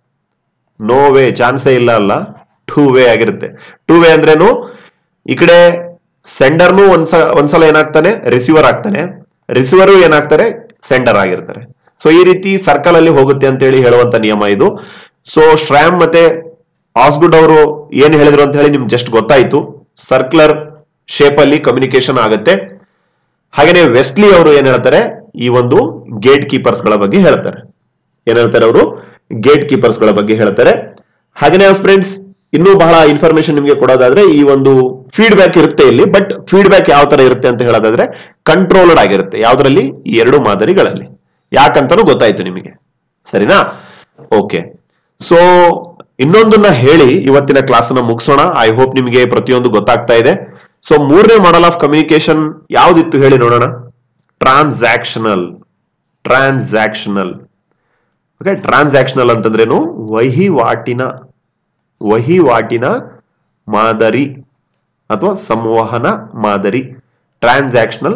ನೋ ವೇ ಚಾನ್ಸೇ ಇಲ್ಲ ಅಲ್ಲ ಟೂ ವೇ ಆಗಿರುತ್ತೆ ಟೂ ವೇ ಅಂದ್ರೇನು ಈ ಕಡೆ ಸೆಂಡರ್ನು ಒಂದ್ಸ ಒಂದ್ಸಲ ಏನಾಗ್ತಾನೆ ರಿಸೀವರ್ ಆಗ್ತಾನೆ ರಿಸೀವರು ಏನಾಗ್ತಾರೆ ಸೆಂಡರ್ ಆಗಿರ್ತಾರೆ ಸೊ ಈ ರೀತಿ ಸರ್ಕಲ್ ಅಲ್ಲಿ ಹೋಗುತ್ತೆ ಅಂತ ಹೇಳಿ ಹೇಳುವಂತ ನಿಯಮ ಇದು ಸೊ ಶ್ರ್ಯಾಮ್ ಮತ್ತೆ ಆಸ್ಗುಡ್ ಅವರು ಏನ್ ಹೇಳಿದ್ರು ಅಂತ ಹೇಳಿ ನಿಮ್ಗೆ ಜಸ್ಟ್ ಗೊತ್ತಾಯ್ತು ಸರ್ಕ್ಯುಲರ್ ಶೇಪ್ ಅಲ್ಲಿ ಕಮ್ಯುನಿಕೇಶನ್ ಆಗುತ್ತೆ ಹಾಗೇನೆ ವೆಸ್ಟ್ಲಿ ಅವರು ಏನ್ ಹೇಳ್ತಾರೆ ಈ ಒಂದು ಗೇಟ್ ಕೀಪರ್ಸ್ ಗಳ ಬಗ್ಗೆ ಹೇಳ್ತಾರೆ ಏನ್ ಹೇಳ್ತಾರೆ ಅವರು ಗೇಟ್ ಕೀಪರ್ಸ್ ಗಳ ಬಗ್ಗೆ ಹೇಳ್ತಾರೆ ಹಾಗೇನೆ ಫ್ರೆಂಡ್ಸ್ ಇನ್ನೂ ಬಹಳ ಇನ್ಫಾರ್ಮೇಶನ್ ನಿಮಗೆ ಕೊಡೋದಾದ್ರೆ ಈ ಒಂದು ಫೀಡ್ಬ್ಯಾಕ್ ಇರುತ್ತೆ ಇಲ್ಲಿ ಬಟ್ ಫೀಡ್ಬ್ಯಾಕ್ ಯಾವ ತರ ಇರುತ್ತೆ ಅಂತ ಹೇಳೋದಾದ್ರೆ ಕಂಟ್ರೋಲ್ಡ್ ಆಗಿರುತ್ತೆ ಯಾವ್ದ್ರಲ್ಲಿ ಈ ಎರಡು ಮಾದರಿಗಳಲ್ಲಿ ಯಾಕಂತಾನು ಗೊತ್ತಾಯ್ತು ನಿಮಗೆ ಸರಿನಾ ಓಕೆ ಸೊ ಇನ್ನೊಂದನ್ನ ಹೇಳಿ ಇವತ್ತಿನ ಕ್ಲಾಸ್ ಅನ್ನ ಮುಗಿಸೋಣ ಐ ಹೋಪ್ ನಿಮಗೆ ಪ್ರತಿಯೊಂದು ಗೊತ್ತಾಗ್ತಾ ಇದೆ ಸೊ ಮೂರನೇ ಮಾಡೆಲ್ ಆಫ್ ಕಮ್ಯುನಿಕೇಶನ್ ಯಾವ್ದಿತ್ತು ಹೇಳಿ ನೋಡೋಣ ಟ್ರಾನ್ಸಾಕ್ಷನಲ್ ಟ್ರಾನ್ಸಾಕ್ಷನಲ್ ಓಕೆ ಟ್ರಾನ್ಸಾಕ್ಷನಲ್ ಅಂತಂದ್ರೇನು ವಹಿವಾಟಿನ ವಹಿವಾಟಿನ ಮಾದರಿ ಅಥವಾ ಸಂವಹನ ಮಾದರಿ ಟ್ರಾನ್ಸಾಕ್ಷನಲ್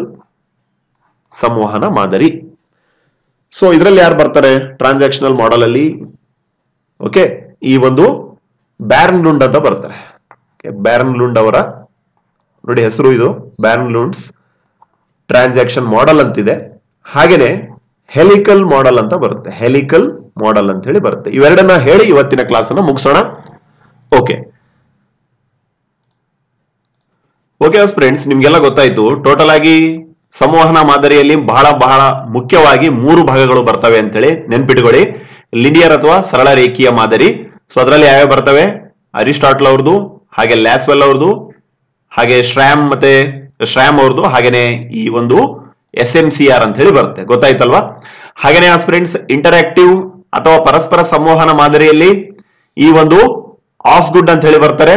ಸಂವಹನ ಮಾದರಿ ಸೊ ಇದರಲ್ಲಿ ಯಾರು ಬರ್ತಾರೆ ಟ್ರಾನ್ಸಾಕ್ಷನಲ್ ಮಾಡೆಲ್ ಅಲ್ಲಿ ಓಕೆ ಈ ಒಂದು ಬ್ಯಾರನ್ ಲುಂಡ್ ಅಂತ ಬರ್ತಾರೆ ಬ್ಯಾರನ್ ಲುಂಡ್ ಅವರ ನೋಡಿ ಹೆಸರು ಇದು ಬ್ಯಾರನ್ ಲುಂಡ್ಸ್ ಟ್ರಾನ್ಸಾಕ್ಷನ್ ಮಾಡೆಲ್ ಅಂತಿದೆ ಹಾಗೇನೆ ಹೆಲಿಕಲ್ ಮಾಡೆಲ್ ಅಂತ ಬರುತ್ತೆ ಹೆಲಿಕಲ್ ಮಾಡೆಲ್ ಅಂತ ಹೇಳಿ ಬರುತ್ತೆ ಇವೆರಡನ್ನ ಹೇಳಿ ಇವತ್ತಿನ ಕ್ಲಾಸ್ ಅನ್ನ ಮುಗಿಸೋಣ ಓಕೆ ಓಕೆ ಫ್ರೆಂಡ್ಸ್ ನಿಮ್ಗೆಲ್ಲ ಗೊತ್ತಾಯ್ತು ಟೋಟಲ್ ಆಗಿ ಸಂವಹನ ಮಾದರಿಯಲ್ಲಿ ಬಹಳ ಬಹಳ ಮುಖ್ಯವಾಗಿ ಮೂರು ಭಾಗಗಳು ಬರ್ತವೆ ಅಂತೇಳಿ ನೆನ್ಪಿಟ್ಕೊಳ್ಳಿ ಲಿನಿಯರ್ ಅಥವಾ ಸರಳ ರೇಖೀಯ ಮಾದರಿ ಸೊ ಅದರಲ್ಲಿ ಯಾವ್ಯಾವ ಬರ್ತವೆ ಅರಿಸ್ಟಾಟ್ಲ್ ಅವ್ರದ್ದು ಹಾಗೆ ಲ್ಯಾಸ್ವೆಲ್ ಅವ್ರದ್ದು ಹಾಗೆ ಶ್ರ್ಯಾಮ್ ಮತ್ತೆ ಶ್ರ್ಯಾಮ್ ಅವ್ರದ್ದು ಹಾಗೇನೆ ಈ ಒಂದು ಎಸ್ ಎಂ ಸಿ ಆರ್ ಅಂತ ಹೇಳಿ ಬರುತ್ತೆ ಗೊತ್ತಾಯ್ತಲ್ವಾ ಹಾಗೇನೆ ಫ್ರೆಂಡ್ಸ್ ಇಂಟರಾಕ್ಟಿವ್ ಅಥವಾ ಪರಸ್ಪರ ಸಂವಹನ ಮಾದರಿಯಲ್ಲಿ ಈ ಒಂದು ಆಸ್ಗುಡ್ ಅಂತ ಹೇಳಿ ಬರ್ತಾರೆ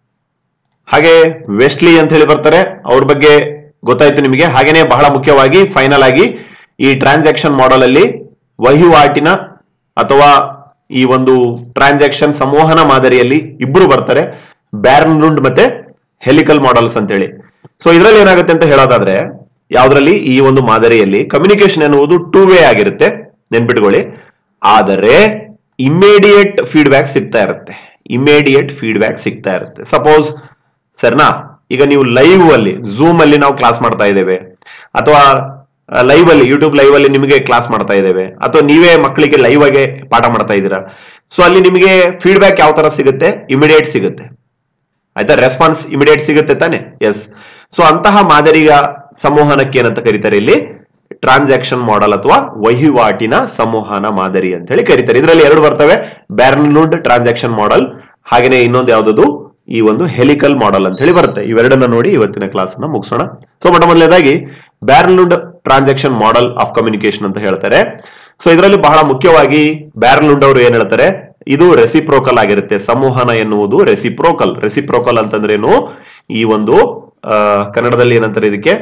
ಹಾಗೆ ವೆಸ್ಟ್ಲಿ ಅಂತ ಹೇಳಿ ಬರ್ತಾರೆ ಅವ್ರ ಬಗ್ಗೆ ಗೊತ್ತಾಯ್ತು ನಿಮಗೆ ಹಾಗೇನೆ ಬಹಳ ಮುಖ್ಯವಾಗಿ ಫೈನಲ್ ಆಗಿ ಈ ಟ್ರಾನ್ಸಾಕ್ಷನ್ ಮಾಡೆಲ್ ಅಲ್ಲಿ ವಹಿವಾಟಿನ ಅಥವಾ ಈ ಒಂದು ಟ್ರಾನ್ಸಾಕ್ಷನ್ ಸಂವಹನ ಮಾದರಿಯಲ್ಲಿ ಇಬ್ಬರು ಬರ್ತಾರೆ ಬ್ಯಾರ್ನ್ಲುಂಡ್ ಮತ್ತೆ ಹೆಲಿಕಲ್ ಮಾಡೆಲ್ಸ್ ಅಂತೇಳಿ ಸೊ ಇದರಲ್ಲಿ ಏನಾಗುತ್ತೆ ಅಂತ ಹೇಳೋದಾದ್ರೆ ಯಾವ್ದ್ರಲ್ಲಿ ಈ ಒಂದು ಮಾದರಿಯಲ್ಲಿ ಕಮ್ಯುನಿಕೇಶನ್ ಎನ್ನುವುದು ಟೂ ವೇ ಆಗಿರುತ್ತೆ ನೆನ್ಪಿಟ್ಕೊಳ್ಳಿ ಆದರೆ ಇಮಿಡಿಯೇಟ್ ಫೀಡ್ಬ್ಯಾಕ್ ಸಿಗ್ತಾ ಇರುತ್ತೆ ಇಮಿಡಿಯೇಟ್ ಫೀಡ್ಬ್ಯಾಕ್ ಸಿಗ್ತಾ ಇರುತ್ತೆ ಸಪೋಸ್ ಸರಿನಾ ಈಗ ನೀವು ಲೈವ್ ಅಲ್ಲಿ ಝೂಮ್ ಅಲ್ಲಿ ನಾವು ಕ್ಲಾಸ್ ಮಾಡ್ತಾ ಇದ್ದೇವೆ ಅಥವಾ ಲೈವ್ ಅಲ್ಲಿ ಯೂಟ್ಯೂಬ್ ಲೈವ್ ಅಲ್ಲಿ ನಿಮಗೆ ಕ್ಲಾಸ್ ಮಾಡ್ತಾ ಇದ್ದೇವೆ ಅಥವಾ ನೀವೇ ಮಕ್ಕಳಿಗೆ ಲೈವ್ ಆಗಿ ಪಾಠ ಮಾಡ್ತಾ ಇದ್ದೀರಾ ಸೊ ಅಲ್ಲಿ ನಿಮಗೆ ಫೀಡ್ಬ್ಯಾಕ್ ಯಾವ ತರ ಸಿಗುತ್ತೆ ಇಮಿಡಿಯೇಟ್ ಸಿಗುತ್ತೆ ಆಯ್ತಾ ರೆಸ್ಪಾನ್ಸ್ ಇಮಿಡಿಯೇಟ್ ಸಿಗುತ್ತೆ ತಾನೆ ಎಸ್ ಸೊ ಅಂತಹ ಮಾದರಿಯ ಸಂವಹನಕ್ಕೆ ಏನಂತ ಕರೀತಾರೆ ಇಲ್ಲಿ ಟ್ರಾನ್ಸಾಕ್ಷನ್ ಮಾಡೆಲ್ ಅಥವಾ ವಹಿವಾಟಿನ ಸಂವಹನ ಮಾದರಿ ಅಂತ ಹೇಳಿ ಕರೀತಾರೆ ಇದರಲ್ಲಿ ಎರಡು ಬರ್ತವೆ ಬ್ಯಾರ್ನ್ಲುಂಡ್ ಟ್ರಾನ್ಸಾಕ್ಷನ್ ಮಾಡೆಲ್ ಹಾಗೇನೆ ಇನ್ನೊಂದು ಯಾವ್ದು ಈ ಒಂದು ಹೆಲಿಕಲ್ ಮಾಡೆಲ್ ಅಂತ ಹೇಳಿ ಬರುತ್ತೆ ಇವೆರಡನ್ನ ನೋಡಿ ಇವತ್ತಿನ ಕ್ಲಾಸ್ ಅನ್ನ ಮುಗಿಸೋಣ ಸೊ ಮೊಟ್ಟ ಮೊದಲನೇದಾಗಿ Barnlund transaction model of communication ಅಂತ ಹೇಳ್ತಾರೆ ಸೊ ಇದರಲ್ಲಿ ಬಹಳ ಮುಖ್ಯವಾಗಿ ಬ್ಯಾರ್ನ್ಲುಂಡ್ ಅವರು ಏನ್ ಹೇಳ್ತಾರೆ ಇದು ರೆಸಿಪ್ರೋಕಲ್ ಆಗಿರುತ್ತೆ ಸಂವಹನ ಎನ್ನುವುದು ರೆಸಿಪ್ರೋಕಲ್ ರೆಸಿಪ್ರೋಕಲ್ ಅಂತಂದ್ರೇನು ಈ ಒಂದು ಆ, ಕನ್ನಡದಲ್ಲಿ ಏನಂತಾರೆ ಇದಕ್ಕೆ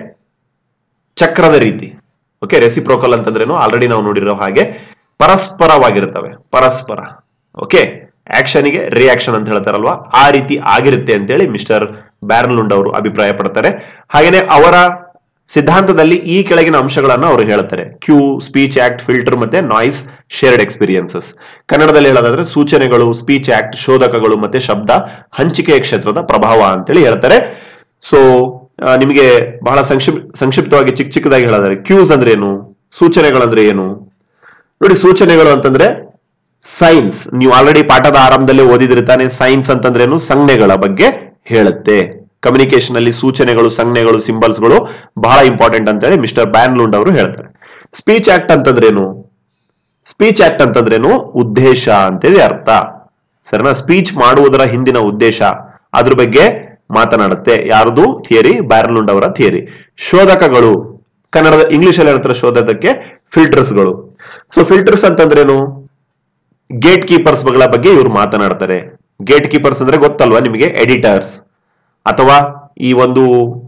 ಚಕ್ರದ ರೀತಿ ಓಕೆ ರೆಸಿಪ್ರೋಕಲ್ ಅಂತಂದ್ರೇನು ಆಲ್ರೆಡಿ ನಾವು ನೋಡಿರೋ ಹಾಗೆ ಪರಸ್ಪರವಾಗಿರ್ತವೆ ಪರಸ್ಪರ ಓಕೆ ಆಕ್ಷನ್ಗೆ ರಿಯಾಕ್ಷನ್ ಅಂತ ಹೇಳ್ತಾರಲ್ವಾ ಆ ರೀತಿ ಆಗಿರುತ್ತೆ ಅಂತೇಳಿ ಮಿಸ್ಟರ್ ಬ್ಯಾರ್ನ್ಲುಂಡ್ ಅವರು ಅಭಿಪ್ರಾಯ ಪಡ್ತಾರೆ ಹಾಗೇನೆ ಅವರ ಸಿದ್ಧಾಂತದಲ್ಲಿ ಈ ಕೆಳಗಿನ ಅಂಶಗಳನ್ನ ಅವರು ಹೇಳ್ತಾರೆ ಕ್ಯೂ ಸ್ಪೀಚ್ ಆಕ್ಟ್ ಫಿಲ್ಟರ್ ಮತ್ತೆ ನಾಯ್ಸ್ ಶೇರ್ಡ್ ಎಕ್ಸ್ಪೀರಿಯನ್ಸಸ್ ಕನ್ನಡದಲ್ಲಿ ಹೇಳೋದಾದ್ರೆ ಸೂಚನೆಗಳು ಸ್ಪೀಚ್ ಆಕ್ಟ್ ಶೋಧಕಗಳು ಮತ್ತೆ ಶಬ್ದ ಹಂಚಿಕೆಯ ಕ್ಷೇತ್ರದ ಪ್ರಭಾವ ಅಂತೇಳಿ ಹೇಳ್ತಾರೆ ಸೊ ನಿಮಗೆ ಬಹಳ ಸಂಕ್ಷಿಪ್ ಸಂಕ್ಷಿಪ್ತವಾಗಿ ಚಿಕ್ಕ ಚಿಕ್ಕದಾಗಿ ಹೇಳೋದಾದ್ರೆ ಕ್ಯೂಸ್ ಅಂದ್ರೆ ಏನು ಸೂಚನೆಗಳಂದ್ರೆ ಏನು ನೋಡಿ ಸೂಚನೆಗಳು ಅಂತಂದ್ರೆ ಸೈನ್ಸ್ ನೀವು ಆಲ್ರೆಡಿ ಪಾಠದ ಆರಂಭದಲ್ಲಿ ಓದಿದ್ರಿ ತಾನೆ ಸೈನ್ಸ್ ಅಂತಂದ್ರೇನು ಸಂಜ್ಞೆಗಳ ಬಗ್ಗೆ ಹೇಳುತ್ತೆ ಕಮ್ಯುನಿಕೇಶನ್ ಅಲ್ಲಿ ಸೂಚನೆಗಳು ಸಂಜ್ಞೆಗಳು ಸಿಂಬಲ್ಸ್ಗಳು ಬಹಳ ಇಂಪಾರ್ಟೆಂಟ್ ಅಂತ ಹೇಳಿ ಮಿಸ್ಟರ್ ಬ್ಯಾನ್ಲುಂಡ್ ಅವರು ಹೇಳ್ತಾರೆ ಸ್ಪೀಚ್ ಆಕ್ಟ್ ಅಂತಂದ್ರೇನು ಸ್ಪೀಚ್ ಆಕ್ಟ್ ಅಂತಂದ್ರೇನು ಉದ್ದೇಶ ಅಂತೇಳಿ ಅರ್ಥ ಸರಿನಾ ಸ್ಪೀಚ್ ಮಾಡುವುದರ ಹಿಂದಿನ ಉದ್ದೇಶ ಅದ್ರ ಬಗ್ಗೆ ಮಾತನಾಡುತ್ತೆ ಯಾರ್ದು ಥಿಯರಿ ಬ್ಯಾರಲುಂಡ್ ಅವರ ಥಿಯರಿ ಶೋಧಕಗಳು ಕನ್ನಡದ ಇಂಗ್ಲಿಷ್ ಅಲ್ಲಿ ಹೇಳ್ತಾರೆ ಶೋಧಕಕ್ಕೆ ಫಿಲ್ಟರ್ಸ್ಗಳು ಸೊ ಫಿಲ್ಟರ್ಸ್ ಅಂತಂದ್ರೇನು ಗೇಟ್ ಕೀಪರ್ಸ್ ಗಳ ಬಗ್ಗೆ ಇವರು ಮಾತನಾಡ್ತಾರೆ ಗೇಟ್ ಕೀಪರ್ಸ್ ಅಂದ್ರೆ ಗೊತ್ತಲ್ವಾ ನಿಮಗೆ ಎಡಿಟರ್ಸ್ ಅಥವಾ ಈ ಒಂದು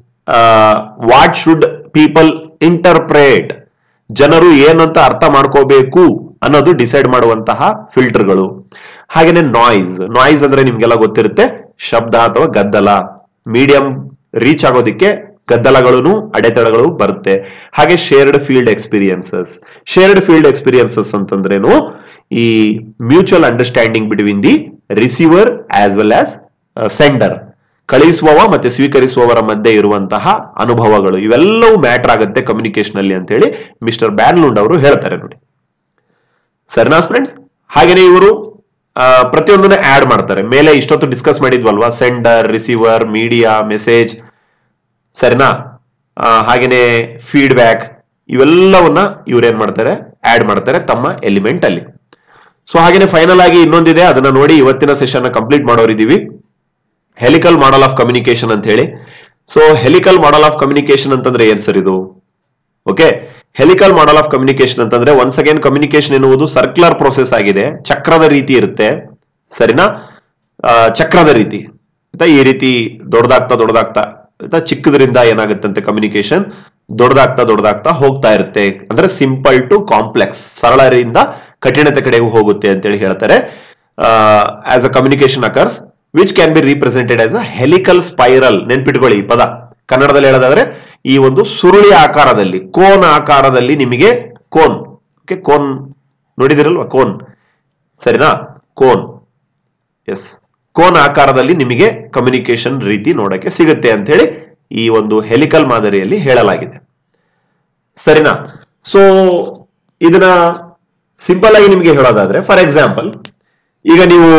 ವಾಟ್ ಶುಡ್ ಪೀಪಲ್ ಇಂಟರ್ಪ್ರೇಟ್ ಜನರು ಏನಂತ ಅರ್ಥ ಮಾಡ್ಕೋಬೇಕು ಅನ್ನೋದು ಡಿಸೈಡ್ ಮಾಡುವಂತಹ ಫಿಲ್ಟರ್ಗಳು ಹಾಗೇನೆ ನಾಯ್ಸ್ ನಾಯ್ಸ್ ಅಂದ್ರೆ ನಿಮ್ಗೆಲ್ಲ ಗೊತ್ತಿರುತ್ತೆ ಶಬ್ದ ಅಥವಾ ಗದ್ದಲ ಮೀಡಿಯಂ ರೀಚ್ ಆಗೋದಿಕ್ಕೆ ಗದ್ದಲಗಳು ಅಡೆತಡೆಗಳು ಬರುತ್ತೆ ಹಾಗೆ shared field experiences shared field experiences ಅಂತಂದ್ರೇನು ಈ mutual understanding between the receiver as well as sender ಕಳಿಸುವವ ಮತ್ತೆ ಸ್ವೀಕರಿಸುವವರ ಮಧ್ಯೆ ಇರುವಂತಹ ಅನುಭವಗಳು ಇವೆಲ್ಲವೂ ಮ್ಯಾಟರ್ ಆಗುತ್ತೆ ಕಮ್ಯುನಿಕೇಶನ್ ಅಲ್ಲಿ ಅಂತ ಹೇಳಿ ಮಿಸ್ಟರ್ ಬ್ಯಾನ್ಲುಂಡ್ ಅವರು ಹೇಳ್ತಾರೆ ನೋಡಿ ಸರಿನಾ ಫ್ರೆಂಡ್ಸ್ ಹಾಗೇನೆ ಇವರು ಆ, ಪ್ರತಿಯೊಂದನ್ನ ಆಡ್ ಮಾಡ್ತಾರೆ ಮೇಲೆ ಇಷ್ಟೊತ್ತು ಡಿಸ್ಕಸ್ ಮಾಡಿದ್ವಲ್ವಾ ಸೆಂಡರ್ ರಿಸೀವರ್ ಮೀಡಿಯಾ ಮೆಸೇಜ್ ಸರಿನಾ ಆ, ಹಾಗೇನೆ ಫೀಡ್ಬ್ಯಾಕ್ ಇವೆಲ್ಲವನ್ನ ಇವ್ರು ಏನ್ ಮಾಡ್ತಾರೆ ಆಡ್ ಮಾಡ್ತಾರೆ ತಮ್ಮ ಎಲಿಮೆಂಟ್ ಅಲ್ಲಿ ಸೊ ಹಾಗೇನೆ ಫೈನಲ್ ಆಗಿ ಇನ್ನೊಂದಿದೆ ಅದನ್ನ ನೋಡಿ ಇವತ್ತಿನ ಸೆಷನ್ ಕಂಪ್ಲೀಟ್ ಮಾಡೋರಿದೀವಿ ಹೆಲಿಕಲ್ ಮಾಡಲ್ ಆಫ್ ಕಮ್ಯುನಿಕೇಶನ್ ಅಂತ ಹೇಳಿ so helical model of communication ಅಂತಂದ್ರೆ ಏನ್ ಸರ್ ಇದು okay helical model of communication ಅಂತಂದ್ರೆ ಒನ್ಸ್ ಅಗೇನ್ ಕಮ್ಯುನಿಕೇಶನ್ ಎನ್ನುವುದು ಸರ್ಕ್ಯುಲರ್ ಪ್ರೋಸೆಸ್ ಆಗಿದೆ ಚಕ್ರದ ರೀತಿ ಇರುತ್ತೆ ಸರಿನಾ ಆ, ಚಕ್ರದ ರೀತಿ ಆಯ್ತಾ ಈ ರೀತಿ ದೊಡ್ಡದಾಗ್ತಾ ದೊಡ್ಡದಾಗ್ತಾ ಆಯ್ತಾ ಚಿಕ್ಕದ್ರಿಂದ ಏನಾಗುತ್ತಂತೆ ಕಮ್ಯುನಿಕೇಶನ್ ದೊಡ್ಡದಾಗ್ತಾ ದೊಡ್ಡದಾಗ್ತಾ ಹೋಗ್ತಾ ಇರುತ್ತೆ ಅಂದ್ರೆ ಸಿಂಪಲ್ ಟು ಕಾಂಪ್ಲೆಕ್ಸ್ ಸರಳರಿಂದ ಕಠಿಣತೆ ಕಡೆಗೂ ಹೋಗುತ್ತೆ ಅಂತೇಳಿ ಹೇಳ್ತಾರೆ as a communication occurs which can be represented as a helical spiral ನೆನ್ಪಿಟ್ಕೊಳ್ಳಿ ಈ ಪದ ಕನ್ನಡದಲ್ಲಿ ಹೇಳೋದಾದ್ರೆ ಈ ಒಂದು ಸುರುಳಿ ಆಕಾರದಲ್ಲಿ ಕೋನ್ ಆಕಾರದಲ್ಲಿ ನಿಮಗೆ ಕೋನ್ ಓಕೆ ಕೋನ್ ನೋಡಿದಿರಲ್ವಾ ಕೋನ್ ಸರಿನಾ ಕೋನ್ ಎಸ್ ಕೋನ್ ಆಕಾರದಲ್ಲಿ ನಿಮಗೆ ಕಮ್ಯುನಿಕೇಶನ್ ರೀತಿ ನೋಡಕ್ಕೆ ಸಿಗುತ್ತೆ ಅಂತ ಹೇಳಿ ಈ ಒಂದು ಹೆಲಿಕಲ್ ಮಾದರಿಯಲ್ಲಿ ಹೇಳಲಾಗಿದೆ ಸರಿನಾ ಸೊ ಇದನ್ನ ಸಿಂಪಲ್ ಆಗಿ ನಿಮಗೆ ಹೇಳೋದಾದ್ರೆ ಫಾರ್ ಎಕ್ಸಾಂಪಲ್ ಈಗ ನೀವು